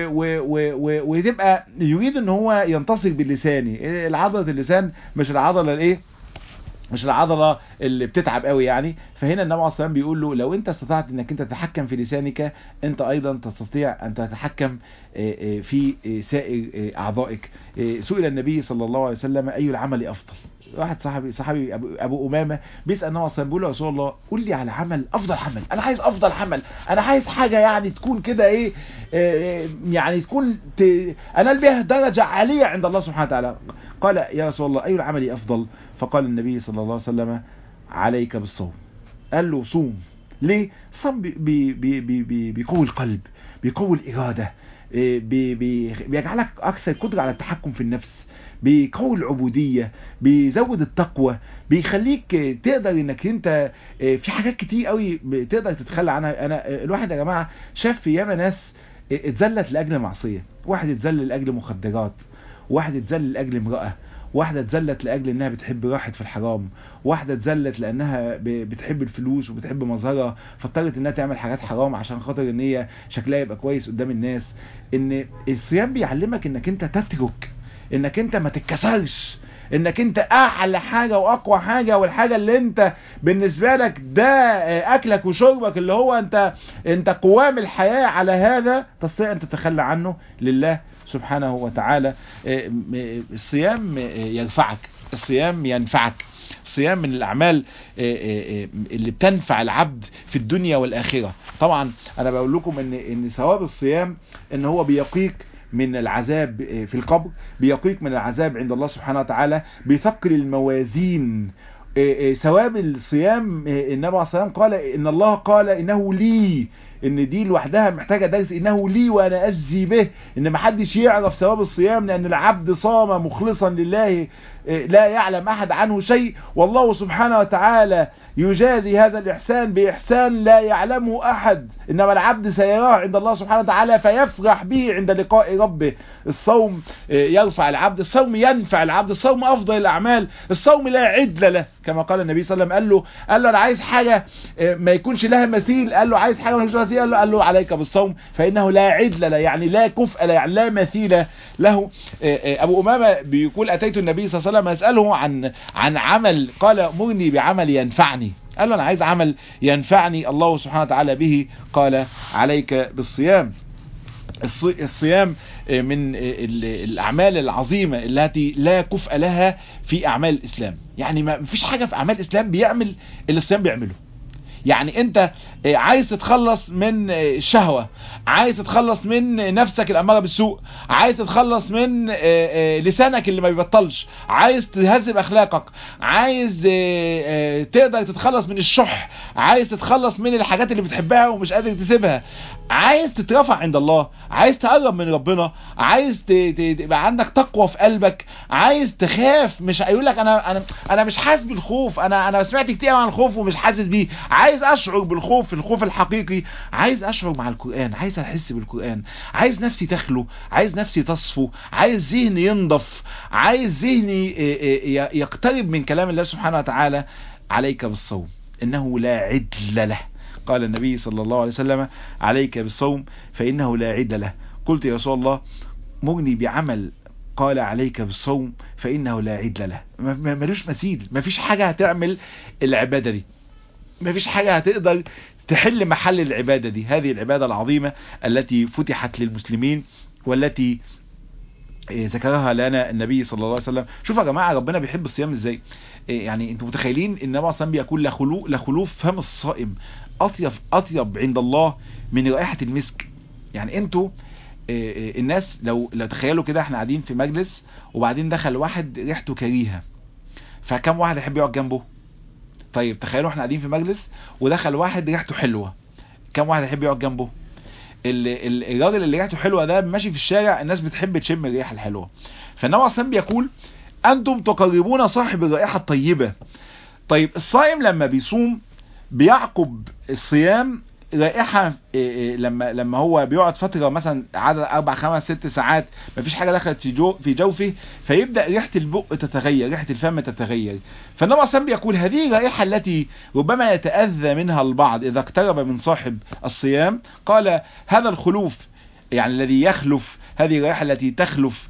وتبقى يريد ان هو ينتصر باللسان العضله اللسان مش العضله الايه مش العضله اللي بتتعب قوي يعني فهنا النبي عليه الصلاه بيقول له لو انت استطعت انك انت تتحكم في لسانك انت ايضا تستطيع ان تتحكم في سائر اعضائك سئل النبي صلى الله عليه وسلم اي العمل افضل واحد صاحبي صاحبي ابو, أبو امامه بيسال النبي صلى الله عليه وسلم بيقول له يا رسول الله قول لي على عمل افضل عمل انا عايز افضل عمل انا عايز حاجه يعني تكون كده ايه يعني تكون ت... انال بها درجه عاليه عند الله سبحانه وتعالى قال يا رسول الله اي العمل افضل فقال النبي صلى الله عليه وسلم عليك بالصوم قال له صوم ليه صوم بي بي بي بي بيقوي القلب بيقوي الاراده بي بي بيجعلك اكثر قدره على التحكم في النفس بيقوي العبودية بيزود التقوى بيخليك تقدر انك انت في حاجات كتير قوي تقدر تتخلى عنها انا الواحد يا جماعة شاف في ياما ناس اتذلت لاجل معصية واحد اتذل لاجل مخدرات واحد اتذل لاجل امرأة واحدة اتذلت لاجل انها بتحب راحت في الحرام واحدة اتذلت لانها بتحب الفلوس وبتحب مظهرها فاضطرت انها تعمل حاجات حرام عشان خاطر ان هي شكلها يبقى كويس قدام الناس ان الصيام بيعلمك انك انت تترك انك انت ما تتكسرش انك انت اعلى حاجة واقوى حاجة والحاجة اللي انت بالنسبة لك ده اكلك وشربك اللي هو انت انت قوام الحياة على هذا تستطيع ان تتخلى عنه لله سبحانه وتعالى الصيام يرفعك الصيام ينفعك الصيام من الاعمال اللي بتنفع العبد في الدنيا والاخرة طبعا انا بقول لكم ان ان ثواب الصيام ان هو بيقيك من العذاب في القبر بيقيك من العذاب عند الله سبحانه وتعالى بيثقل الموازين ثواب الصيام النبي عليه الصلاة والسلام قال ان الله قال انه لي ان دي لوحدها محتاجة درس انه لي وانا اجزي به ان محدش يعرف ثواب الصيام لان العبد صام مخلصا لله لا يعلم احد عنه شيء والله سبحانه وتعالى يجازي هذا الاحسان باحسان لا يعلمه احد انما العبد سيراه عند الله سبحانه وتعالى فيفرح به عند لقاء ربه الصوم يرفع العبد الصوم ينفع العبد الصوم افضل الاعمال الصوم لا عدل له كما قال النبي صلى الله عليه وسلم قال له قال له انا عايز حاجه ما يكونش لها مثيل قال له عايز حاجه ما يكونش لها مثيل قال له, قال له عليك بالصوم فانه لا عدل له يعني لا كفء له يعني لا مثيل له ابو امامه بيقول اتيت النبي صلى الله عليه وسلم اساله عن عن عمل قال مرني بعمل ينفعني قال له انا عايز عمل ينفعني الله سبحانه وتعالى به قال عليك بالصيام الصيام من الأعمال العظيمة التي لا كفء لها في أعمال الإسلام يعني ما فيش حاجة في أعمال الإسلام بيعمل اللي الصيام بيعمله يعني انت عايز تتخلص من الشهوة عايز تتخلص من نفسك الأمارة بالسوء عايز تتخلص من لسانك اللي ما بيبطلش عايز تهذب أخلاقك عايز تقدر تتخلص من الشح عايز تتخلص من الحاجات اللي بتحبها ومش قادر تسيبها عايز تترفع عند الله عايز تقرب من ربنا عايز تبقى عندك تقوى في قلبك عايز تخاف مش هيقول لك انا انا انا مش حاسس بالخوف انا انا سمعت كتير عن الخوف ومش حاسس بيه عايز اشعر بالخوف الخوف الحقيقي عايز اشعر مع القرآن عايز احس بالقرآن عايز نفسي تخلو عايز نفسي تصفو عايز ذهني ينضف عايز ذهني يقترب من كلام الله سبحانه وتعالى عليك بالصوم انه لا عدل له قال النبي صلى الله عليه وسلم عليك بالصوم فإنه لا عد له قلت يا رسول الله مغني بعمل قال عليك بالصوم فإنه لا عد له ملوش مثيل مفيش حاجة هتعمل العبادة دي مفيش حاجة هتقدر تحل محل العبادة دي هذه العبادة العظيمة التي فتحت للمسلمين والتي ذكرها لنا النبي صلى الله عليه وسلم شوفوا يا جماعة ربنا بيحب الصيام ازاي يعني انتوا متخيلين ان النبي صلى بيقول لخلو لخلوف فم الصائم اطيب اطيب عند الله من رائحة المسك يعني انتوا الناس لو لو تخيلوا كده احنا قاعدين في مجلس وبعدين دخل واحد ريحته كريهه فكم واحد يحب يقعد جنبه طيب تخيلوا احنا قاعدين في مجلس ودخل واحد ريحته حلوه كم واحد يحب يقعد جنبه الراجل اللي ريحته حلوه ده ماشي في الشارع الناس بتحب تشم الريحه الحلوه فالنبي اصلا بيقول انتم تقربون صاحب الرائحه الطيبه طيب الصائم لما بيصوم بيعقب الصيام رائحة لما لما هو بيقعد فترة مثلا عدد أربع خمس ست ساعات مفيش حاجة دخلت في جو في جوفه فيبدأ ريحة البق تتغير ريحة الفم تتغير فالنبي أصلا بيقول هذه الرائحة التي ربما يتأذى منها البعض إذا اقترب من صاحب الصيام قال هذا الخلوف يعني الذي يخلف هذه الرائحة التي تخلف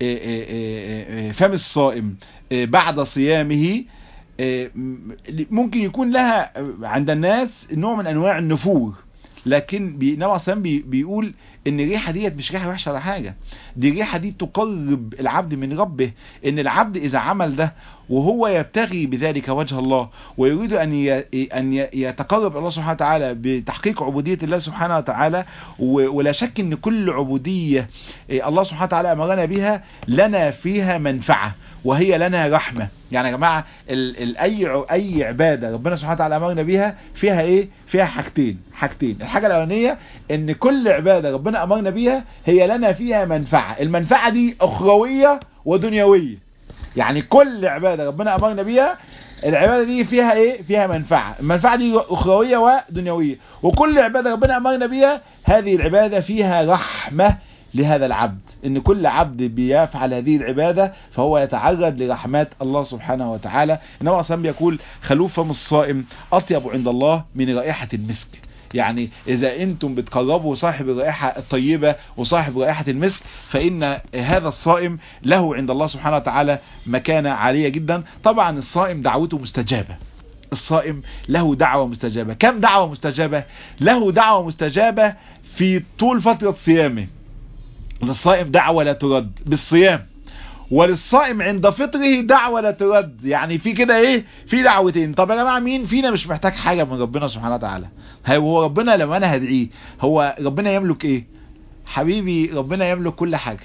فم الصائم بعد صيامه ممكن يكون لها عند الناس نوع من انواع النفور لكن نوع سام بي بيقول ان الريحه ديت مش ريحه وحشه ولا حاجه دي الريحه دي تقرب العبد من ربه ان العبد اذا عمل ده وهو يبتغي بذلك وجه الله ويريد ان ان يتقرب الله سبحانه وتعالى بتحقيق عبوديه الله سبحانه وتعالى ولا شك ان كل عبوديه الله سبحانه وتعالى امرنا بها لنا فيها منفعه وهي لنا رحمة يعني يا جماعة ال ال أي أي عبادة ربنا سبحانه وتعالى أمرنا بيها فيها إيه فيها حاجتين حاجتين الحاجة الأولانية إن كل عبادة ربنا أمرنا بيها هي لنا فيها منفعة المنفعة دي أخروية ودنيوية يعني كل عبادة ربنا أمرنا بيها العبادة دي فيها ايه فيها منفعة المنفعة دي اخروية ودنيوية وكل عبادة ربنا امرنا بيها هذه العبادة فيها رحمة لهذا العبد ان كل عبد بيفعل هذه العبادة فهو يتعرض لرحمات الله سبحانه وتعالى انما اصلا بيقول خلوف فم الصائم اطيب عند الله من رائحة المسك يعني اذا انتم بتقربوا صاحب الرائحة الطيبة وصاحب رائحة المسك فان هذا الصائم له عند الله سبحانه وتعالى مكانة عالية جدا طبعا الصائم دعوته مستجابة الصائم له دعوة مستجابة كم دعوة مستجابة له دعوة مستجابة في طول فترة صيامه للصائم دعوة لا ترد بالصيام وللصائم عند فطره دعوة لا ترد يعني في كده ايه في دعوتين طب يا جماعة مين فينا مش محتاج حاجة من ربنا سبحانه وتعالى هو ربنا لما انا هدعيه هو ربنا يملك ايه حبيبي ربنا يملك كل حاجة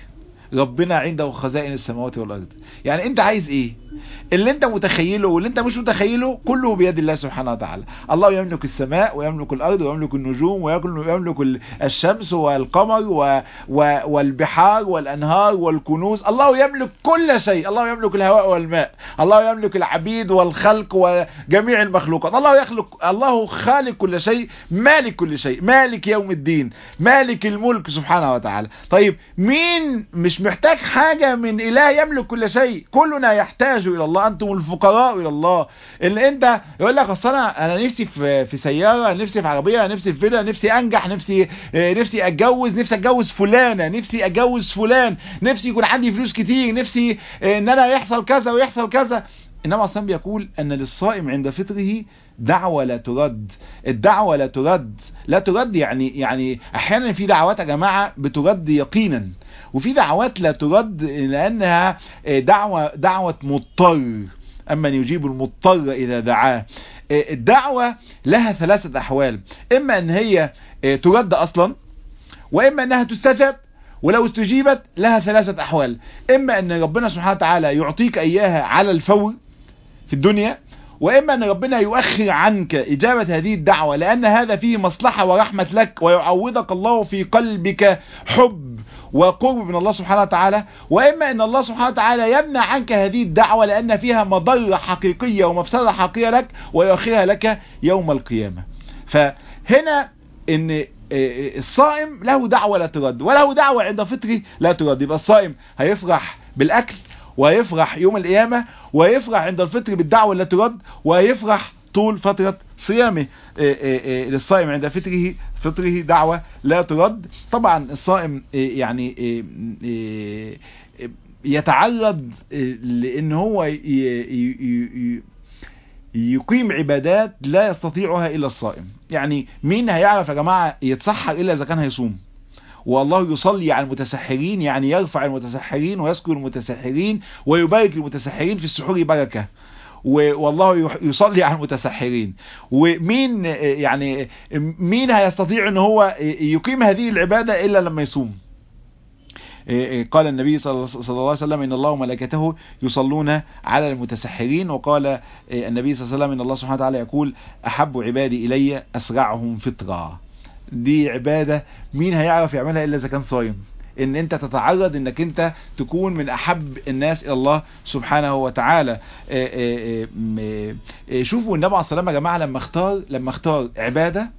ربنا عنده خزائن السماوات والارض يعني انت عايز ايه اللي انت متخيله واللي انت مش متخيله كله بيد الله سبحانه وتعالى الله يملك السماء ويملك الارض ويملك النجوم ويملك الشمس والقمر و... و... والبحار والانهار والكنوز الله يملك كل شيء الله يملك الهواء والماء الله يملك العبيد والخلق وجميع المخلوقات الله يخلق الله خالق كل شيء مالك كل شيء مالك يوم الدين مالك الملك سبحانه وتعالى طيب مين مش محتاج حاجة من اله يملك كل شيء كلنا يحتاج الى الله انتم الفقراء الى الله اللي انت يقول لك اصل انا انا نفسي في في سياره نفسي في عربيه نفسي في فيلا نفسي انجح نفسي نفسي اتجوز نفسي اتجوز فلانه نفسي اتجوز فلان نفسي يكون عندي فلوس كتير نفسي ان انا يحصل كذا ويحصل كذا انما اصلا بيقول ان للصائم عند فطره دعوة لا ترد الدعوة لا ترد لا ترد يعني يعني احيانا في دعوات يا جماعة بترد يقينا وفي دعوات لا ترد لانها دعوة دعوة مضطر اما يجيب المضطر اذا دعاه الدعوة لها ثلاثة احوال اما ان هي ترد اصلا واما انها تستجب ولو استجيبت لها ثلاثة احوال اما ان ربنا سبحانه وتعالى يعطيك اياها على الفور في الدنيا وإما أن ربنا يؤخر عنك إجابة هذه الدعوة لأن هذا فيه مصلحة ورحمة لك ويعوضك الله في قلبك حب وقرب من الله سبحانه وتعالى وإما أن الله سبحانه وتعالى يمنع عنك هذه الدعوة لأن فيها مضرة حقيقية ومفسدة حقيقية لك ويؤخرها لك يوم القيامة فهنا ان الصائم له دعوة لا ترد وله دعوة عند فطره لا ترد يبقى الصائم هيفرح بالأكل ويفرح يوم القيامة ويفرح عند الفطر بالدعوة لا ترد ويفرح طول فترة صيامه للصائم عند فطره فطره دعوة لا ترد طبعا الصائم يعني يتعرض لان هو يقيم عبادات لا يستطيعها الا الصائم يعني مين هيعرف يا جماعة يتسحر الا اذا كان هيصوم والله يصلي على المتسحرين يعني يرفع المتسحرين ويذكر المتسحرين ويبارك المتسحرين في السحور بركة والله يصلي على المتسحرين ومين يعني مين هيستطيع ان هو يقيم هذه العبادة الا لما يصوم قال النبي صلى الله عليه وسلم إن الله وملائكته يصلون على المتسحرين وقال النبي صلى الله عليه وسلم إن الله سبحانه وتعالى يقول أحب عبادي إلي أسرعهم فطرا دي عبادة مين هيعرف يعملها إلا إذا كان صايم ان انت تتعرض انك انت تكون من احب الناس الى الله سبحانه وتعالى شوفوا النبي عليه الصلاه يا جماعه لما اختار لما اختار عباده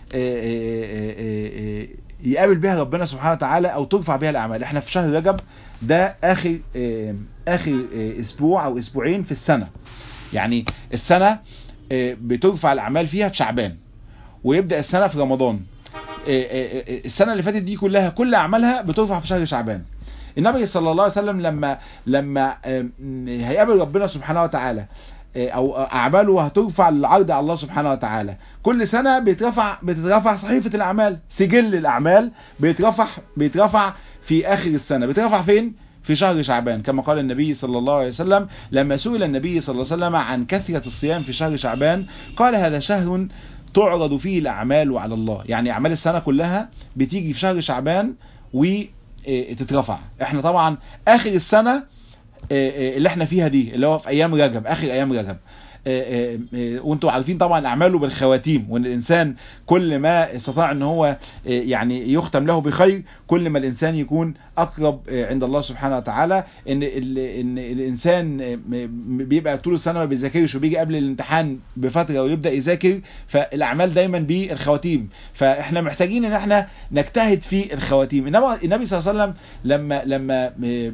يقابل بها ربنا سبحانه وتعالى او ترفع بها الاعمال احنا في شهر رجب ده اخر اخر اسبوع او اسبوعين في السنه يعني السنه بترفع الاعمال فيها في شعبان ويبدا السنه في رمضان السنه اللي فاتت دي كلها كل اعمالها بترفع في شهر شعبان النبي صلى الله عليه وسلم لما لما هيقابل ربنا سبحانه وتعالى او اعماله هترفع للعرض على الله سبحانه وتعالى كل سنة بيترفع بتترفع صحيفة الاعمال سجل الاعمال بيترفع بيترفع في اخر السنة بيترفع فين في شهر شعبان كما قال النبي صلى الله عليه وسلم لما سئل النبي صلى الله عليه وسلم عن كثرة الصيام في شهر شعبان قال هذا شهر تعرض فيه الاعمال على الله يعني اعمال السنة كلها بتيجي في شهر شعبان وتترفع احنا طبعا اخر السنة اللي احنا فيها دي اللي هو في ايام رجب اخر ايام رجب وانتوا عارفين طبعا اعماله بالخواتيم وان الانسان كل ما استطاع ان هو يعني يختم له بخير كل ما الانسان يكون اقرب عند الله سبحانه وتعالى ان ان الانسان بيبقى طول السنه ما بيذاكرش وبيجي قبل الامتحان بفتره ويبدا يذاكر فالاعمال دايما بالخواتيم فاحنا محتاجين ان احنا نجتهد في الخواتيم انما النبي صلى الله عليه وسلم لما لما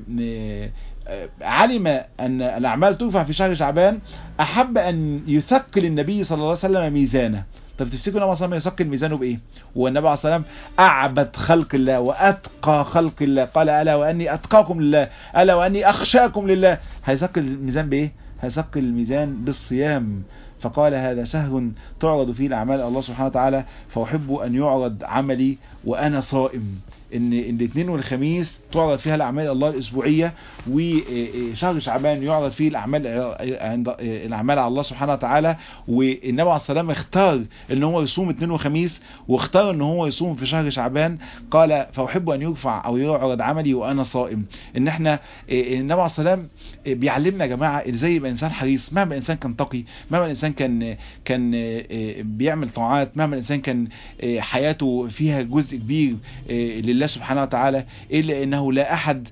علم أن الأعمال ترفع في شهر شعبان أحب أن يثقل النبي صلى الله عليه وسلم ميزانه طب تفتكروا النبي صلى الله عليه وسلم يثقل ميزانه بإيه والنبي عليه الصلاة والسلام أعبد خلق الله وأتقى خلق الله قال ألا وأني أتقاكم لله ألا وأني أخشاكم لله هيثقل الميزان بإيه هيثقل الميزان بالصيام فقال هذا شهر تعرض فيه الأعمال الله سبحانه وتعالى فأحب أن يعرض عملي وأنا صائم ان الاثنين والخميس تعرض فيها الاعمال الله الاسبوعيه وشهر شعبان يعرض فيه الاعمال عند الاعمال على الله سبحانه وتعالى والنبي عليه السلام اختار ان هو يصوم اثنين وخميس واختار ان هو يصوم في شهر شعبان قال فاحب ان يرفع او يعرض عملي وانا صائم ان احنا النبي عليه السلام بيعلمنا يا جماعه ازاي يبقى انسان حريص مهما الانسان كان تقي مهما الانسان كان كان بيعمل طاعات مهما الانسان كان حياته فيها جزء كبير لله سبحانه وتعالى إلا أنه لا أحد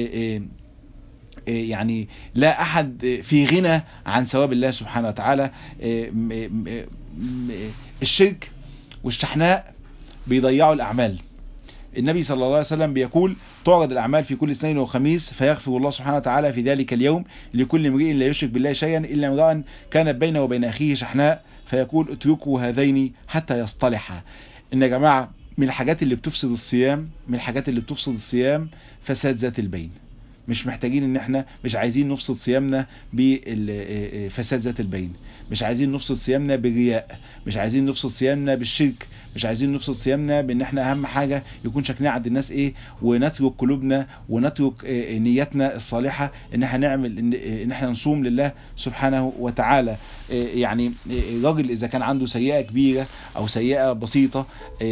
يعني لا أحد في غنى عن ثواب الله سبحانه وتعالى الشرك والشحناء بيضيعوا الأعمال النبي صلى الله عليه وسلم بيقول تعرض الأعمال في كل اثنين وخميس فيغفر الله سبحانه وتعالى في ذلك اليوم لكل امرئ لا يشرك بالله شيئا إلا امرأ كانت بينه وبين أخيه شحناء فيقول اتركوا هذين حتى يصطلحا إن يا جماعة من الحاجات اللي بتفسد الصيام من الحاجات اللي بتفسد الصيام فساد ذات البين مش محتاجين ان احنا مش عايزين نفسد صيامنا بفساد ذات البين مش عايزين نفسد صيامنا بالرياء مش عايزين نفسد صيامنا بالشرك مش عايزين نفسد صيامنا بان احنا اهم حاجة يكون شكلنا عند الناس ايه ونترك قلوبنا ونترك نيتنا الصالحة ان احنا نعمل ان احنا نصوم لله سبحانه وتعالى يعني الراجل اذا كان عنده سيئة كبيرة او سيئة بسيطة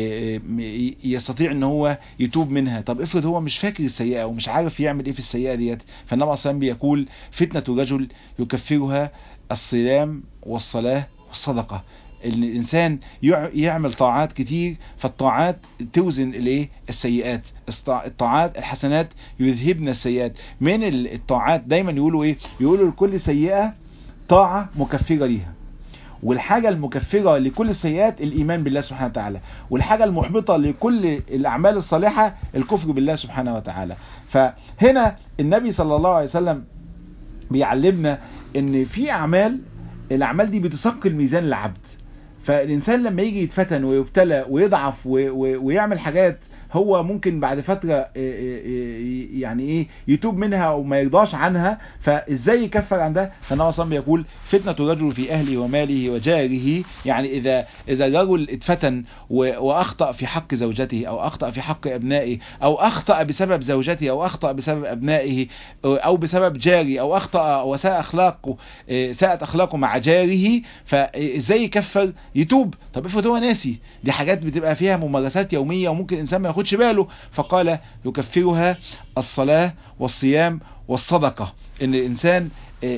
يستطيع ان هو يتوب منها طب افرض هو مش فاكر السيئة ومش عارف يعمل ايه في السيئة ديت فالنبي عليه الصلاه بيقول فتنة رجل يكفرها الصيام والصلاة والصدقة الانسان يعمل طاعات كتير فالطاعات توزن الايه السيئات الطاعات الحسنات يذهبن السيئات من الطاعات دايما يقولوا ايه يقولوا لكل سيئة طاعة مكفرة ليها والحاجة المكفرة لكل السيئات الإيمان بالله سبحانه وتعالى والحاجة المحبطة لكل الأعمال الصالحة الكفر بالله سبحانه وتعالى فهنا النبي صلى الله عليه وسلم بيعلمنا ان في أعمال الأعمال دي بتثقل ميزان العبد فالإنسان لما يجي يتفتن ويبتلى ويضعف ويعمل حاجات هو ممكن بعد فترة يعني ايه يتوب منها وما يرضاش عنها فازاي يكفر عن ده فالنبي اصلا بيقول فتنة الرجل في اهله وماله وجاره يعني اذا اذا الرجل اتفتن واخطأ في حق زوجته او اخطأ في حق ابنائه او اخطأ بسبب زوجته او اخطأ بسبب ابنائه او بسبب جاري او اخطأ وساء اخلاقه ساءت اخلاقه مع جاره فازاي يكفر يتوب طب افرض هو ناسي دي حاجات بتبقى فيها ممارسات يومية وممكن الانسان ما ياخدش باله فقال يكفرها الصلاة والصيام والصدقة ان الانسان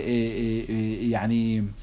يعني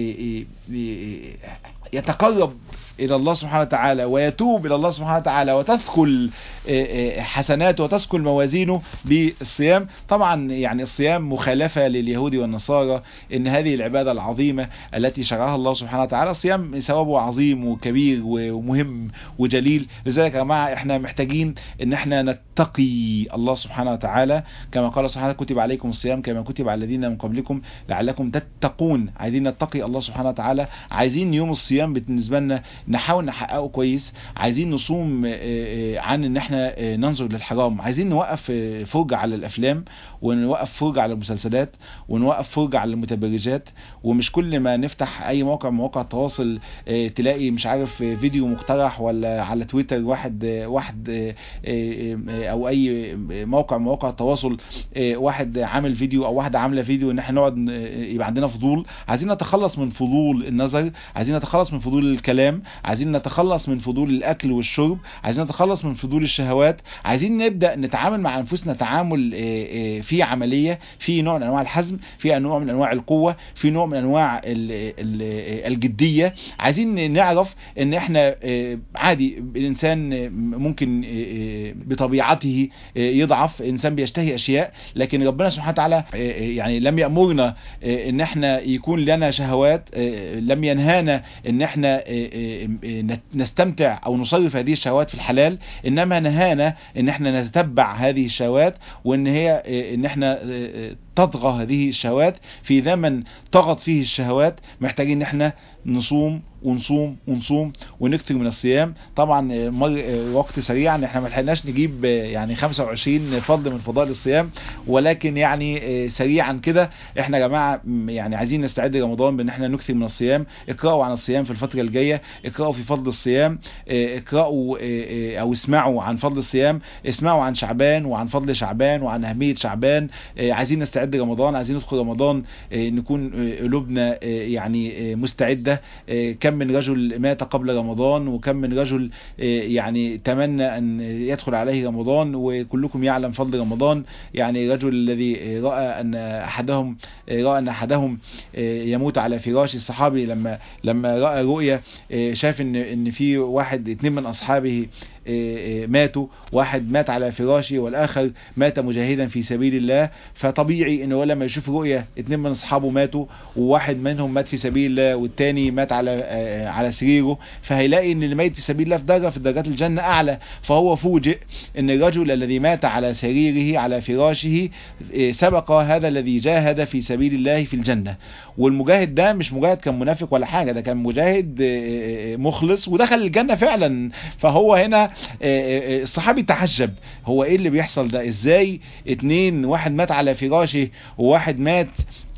يتقرب إلى الله سبحانه وتعالى ويتوب إلى الله سبحانه وتعالى وتثقل حسناته وتثقل موازينه بالصيام طبعا يعني الصيام مخالفة لليهود والنصارى إن هذه العبادة العظيمة التي شرعها الله سبحانه وتعالى الصيام ثوابه عظيم وكبير ومهم وجليل لذلك يا جماعة احنا محتاجين ان احنا نتقي الله سبحانه وتعالى كما قال سبحانه كتب عليكم الصيام كما كتب على الذين من قبلكم لعلكم تتقون عايزين نتقي الله سبحانه وتعالى عايزين يوم الصيام بالنسبة لنا نحاول نحققه كويس عايزين نصوم عن ان احنا ننظر للحرام عايزين نوقف فرجة على الافلام ونوقف فرجة على المسلسلات ونوقف فرجة على المتبرجات ومش كل ما نفتح اي موقع من مواقع التواصل تلاقي مش عارف فيديو مقترح ولا على تويتر واحد واحد او اي موقع من مواقع التواصل واحد عامل فيديو او واحده عامله فيديو ان احنا نقعد يبقى عندنا فضول عايزين نتخلص من فضول النظر عايزين نتخلص من فضول الكلام عايزين نتخلص من فضول الاكل والشرب عايزين نتخلص من فضول الشهوات عايزين نبدا نتعامل مع انفسنا تعامل في عمليه في نوع من انواع الحزم في نوع من انواع القوه في نوع من انواع الجديه عايزين نعرف ان احنا عادي الانسان ممكن بطبيعته يضعف انسان بيشتهي اشياء لكن ربنا سبحانه وتعالى يعني لم يأمرنا ان احنا يكون لنا شهوات لم ينهانا ان احنا نستمتع او نصرف هذه الشهوات في الحلال انما نهانا ان احنا نتتبع هذه الشهوات وان هي ان احنا تطغى هذه الشهوات في زمن طغت فيه الشهوات محتاجين ان احنا نصوم ونصوم ونصوم ونكثر من الصيام طبعا مر وقت سريعا احنا ما لحقناش نجيب يعني 25 فضل من فضائل الصيام ولكن يعني سريعا كده احنا يا جماعه يعني عايزين نستعد لرمضان بان احنا نكثر من الصيام اقراوا عن الصيام في الفتره الجايه اقراوا في فضل الصيام اقراوا او اسمعوا عن فضل الصيام اسمعوا عن شعبان وعن فضل شعبان وعن اهميه شعبان عايزين نستعد لرمضان عايزين ندخل رمضان نكون قلوبنا يعني مستعده كم من رجل مات قبل رمضان وكم من رجل يعني تمنى أن يدخل عليه رمضان وكلكم يعلم فضل رمضان يعني رجل الذي رأى أن أحدهم رأى أن أحدهم يموت على فراش الصحابي لما لما رأى رؤية شاف ان ان في واحد اتنين من اصحابه ماتوا واحد مات على فراشه والاخر مات مجاهدا في سبيل الله فطبيعي ان هو لما يشوف رؤية اتنين من اصحابه ماتوا وواحد منهم مات في سبيل الله والتاني مات على على سريره فهيلاقي ان اللي ميت في سبيل الله في درجة في درجات الجنة اعلى فهو فوجئ ان الرجل الذي مات على سريره على فراشه سبق هذا الذي جاهد في سبيل الله في الجنة والمجاهد ده مش مجاهد كان منافق ولا حاجة ده كان مجاهد مخلص ودخل الجنة فعلا فهو هنا الصحابي تحجب هو ايه اللي بيحصل ده ازاي اتنين واحد مات على فراشه وواحد مات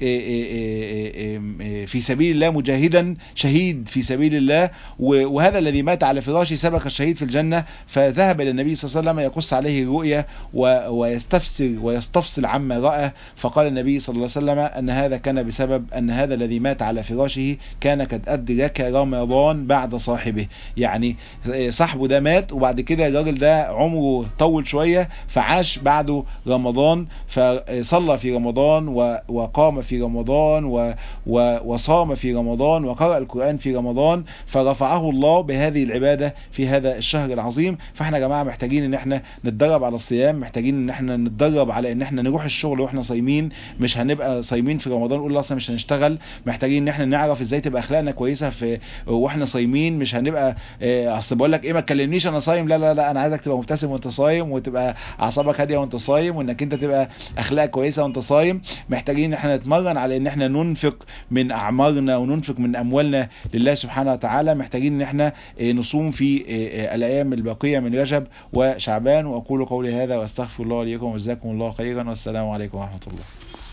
في سبيل الله مجاهدا شهيد في سبيل الله وهذا الذي مات على فراشه سبق الشهيد في الجنة فذهب الى النبي صلى الله عليه وسلم يقص عليه الرؤيا ويستفسر ويستفصل عما رأى فقال النبي صلى الله عليه وسلم ان هذا كان بسبب ان هذا الذي مات على فراشه كان قد أدرك رمضان بعد صاحبه يعني صاحبه ده مات وبعد كده الراجل ده عمره طول شوية فعاش بعده رمضان فصلى في رمضان وقام في رمضان وصام في رمضان وقرأ القرآن في رمضان فرفعه الله بهذه العبادة في هذا الشهر العظيم فاحنا يا جماعة محتاجين ان احنا نتدرب على الصيام محتاجين ان احنا نتدرب على ان احنا نروح الشغل واحنا صايمين مش هنبقى صايمين في رمضان نقول اصلا مش هنشتغل محتاجين ان احنا نعرف ازاي تبقى اخلاقنا كويسة في واحنا صايمين مش هنبقى اصل بقول لك ايه ما تكلمنيش انا صايم لا لا لا انا عايزك تبقى مبتسم وانت صايم وتبقى اعصابك هاديه وانت صايم وانك انت تبقى اخلاقك كويسه وانت صايم محتاجين ان احنا نتمرن على ان احنا ننفق من اعمارنا وننفق من اموالنا لله سبحانه وتعالى محتاجين ان احنا نصوم في الايام الباقيه من رجب وشعبان واقول قولي هذا واستغفر الله لي ولكم وجزاكم الله خيرا والسلام عليكم ورحمه الله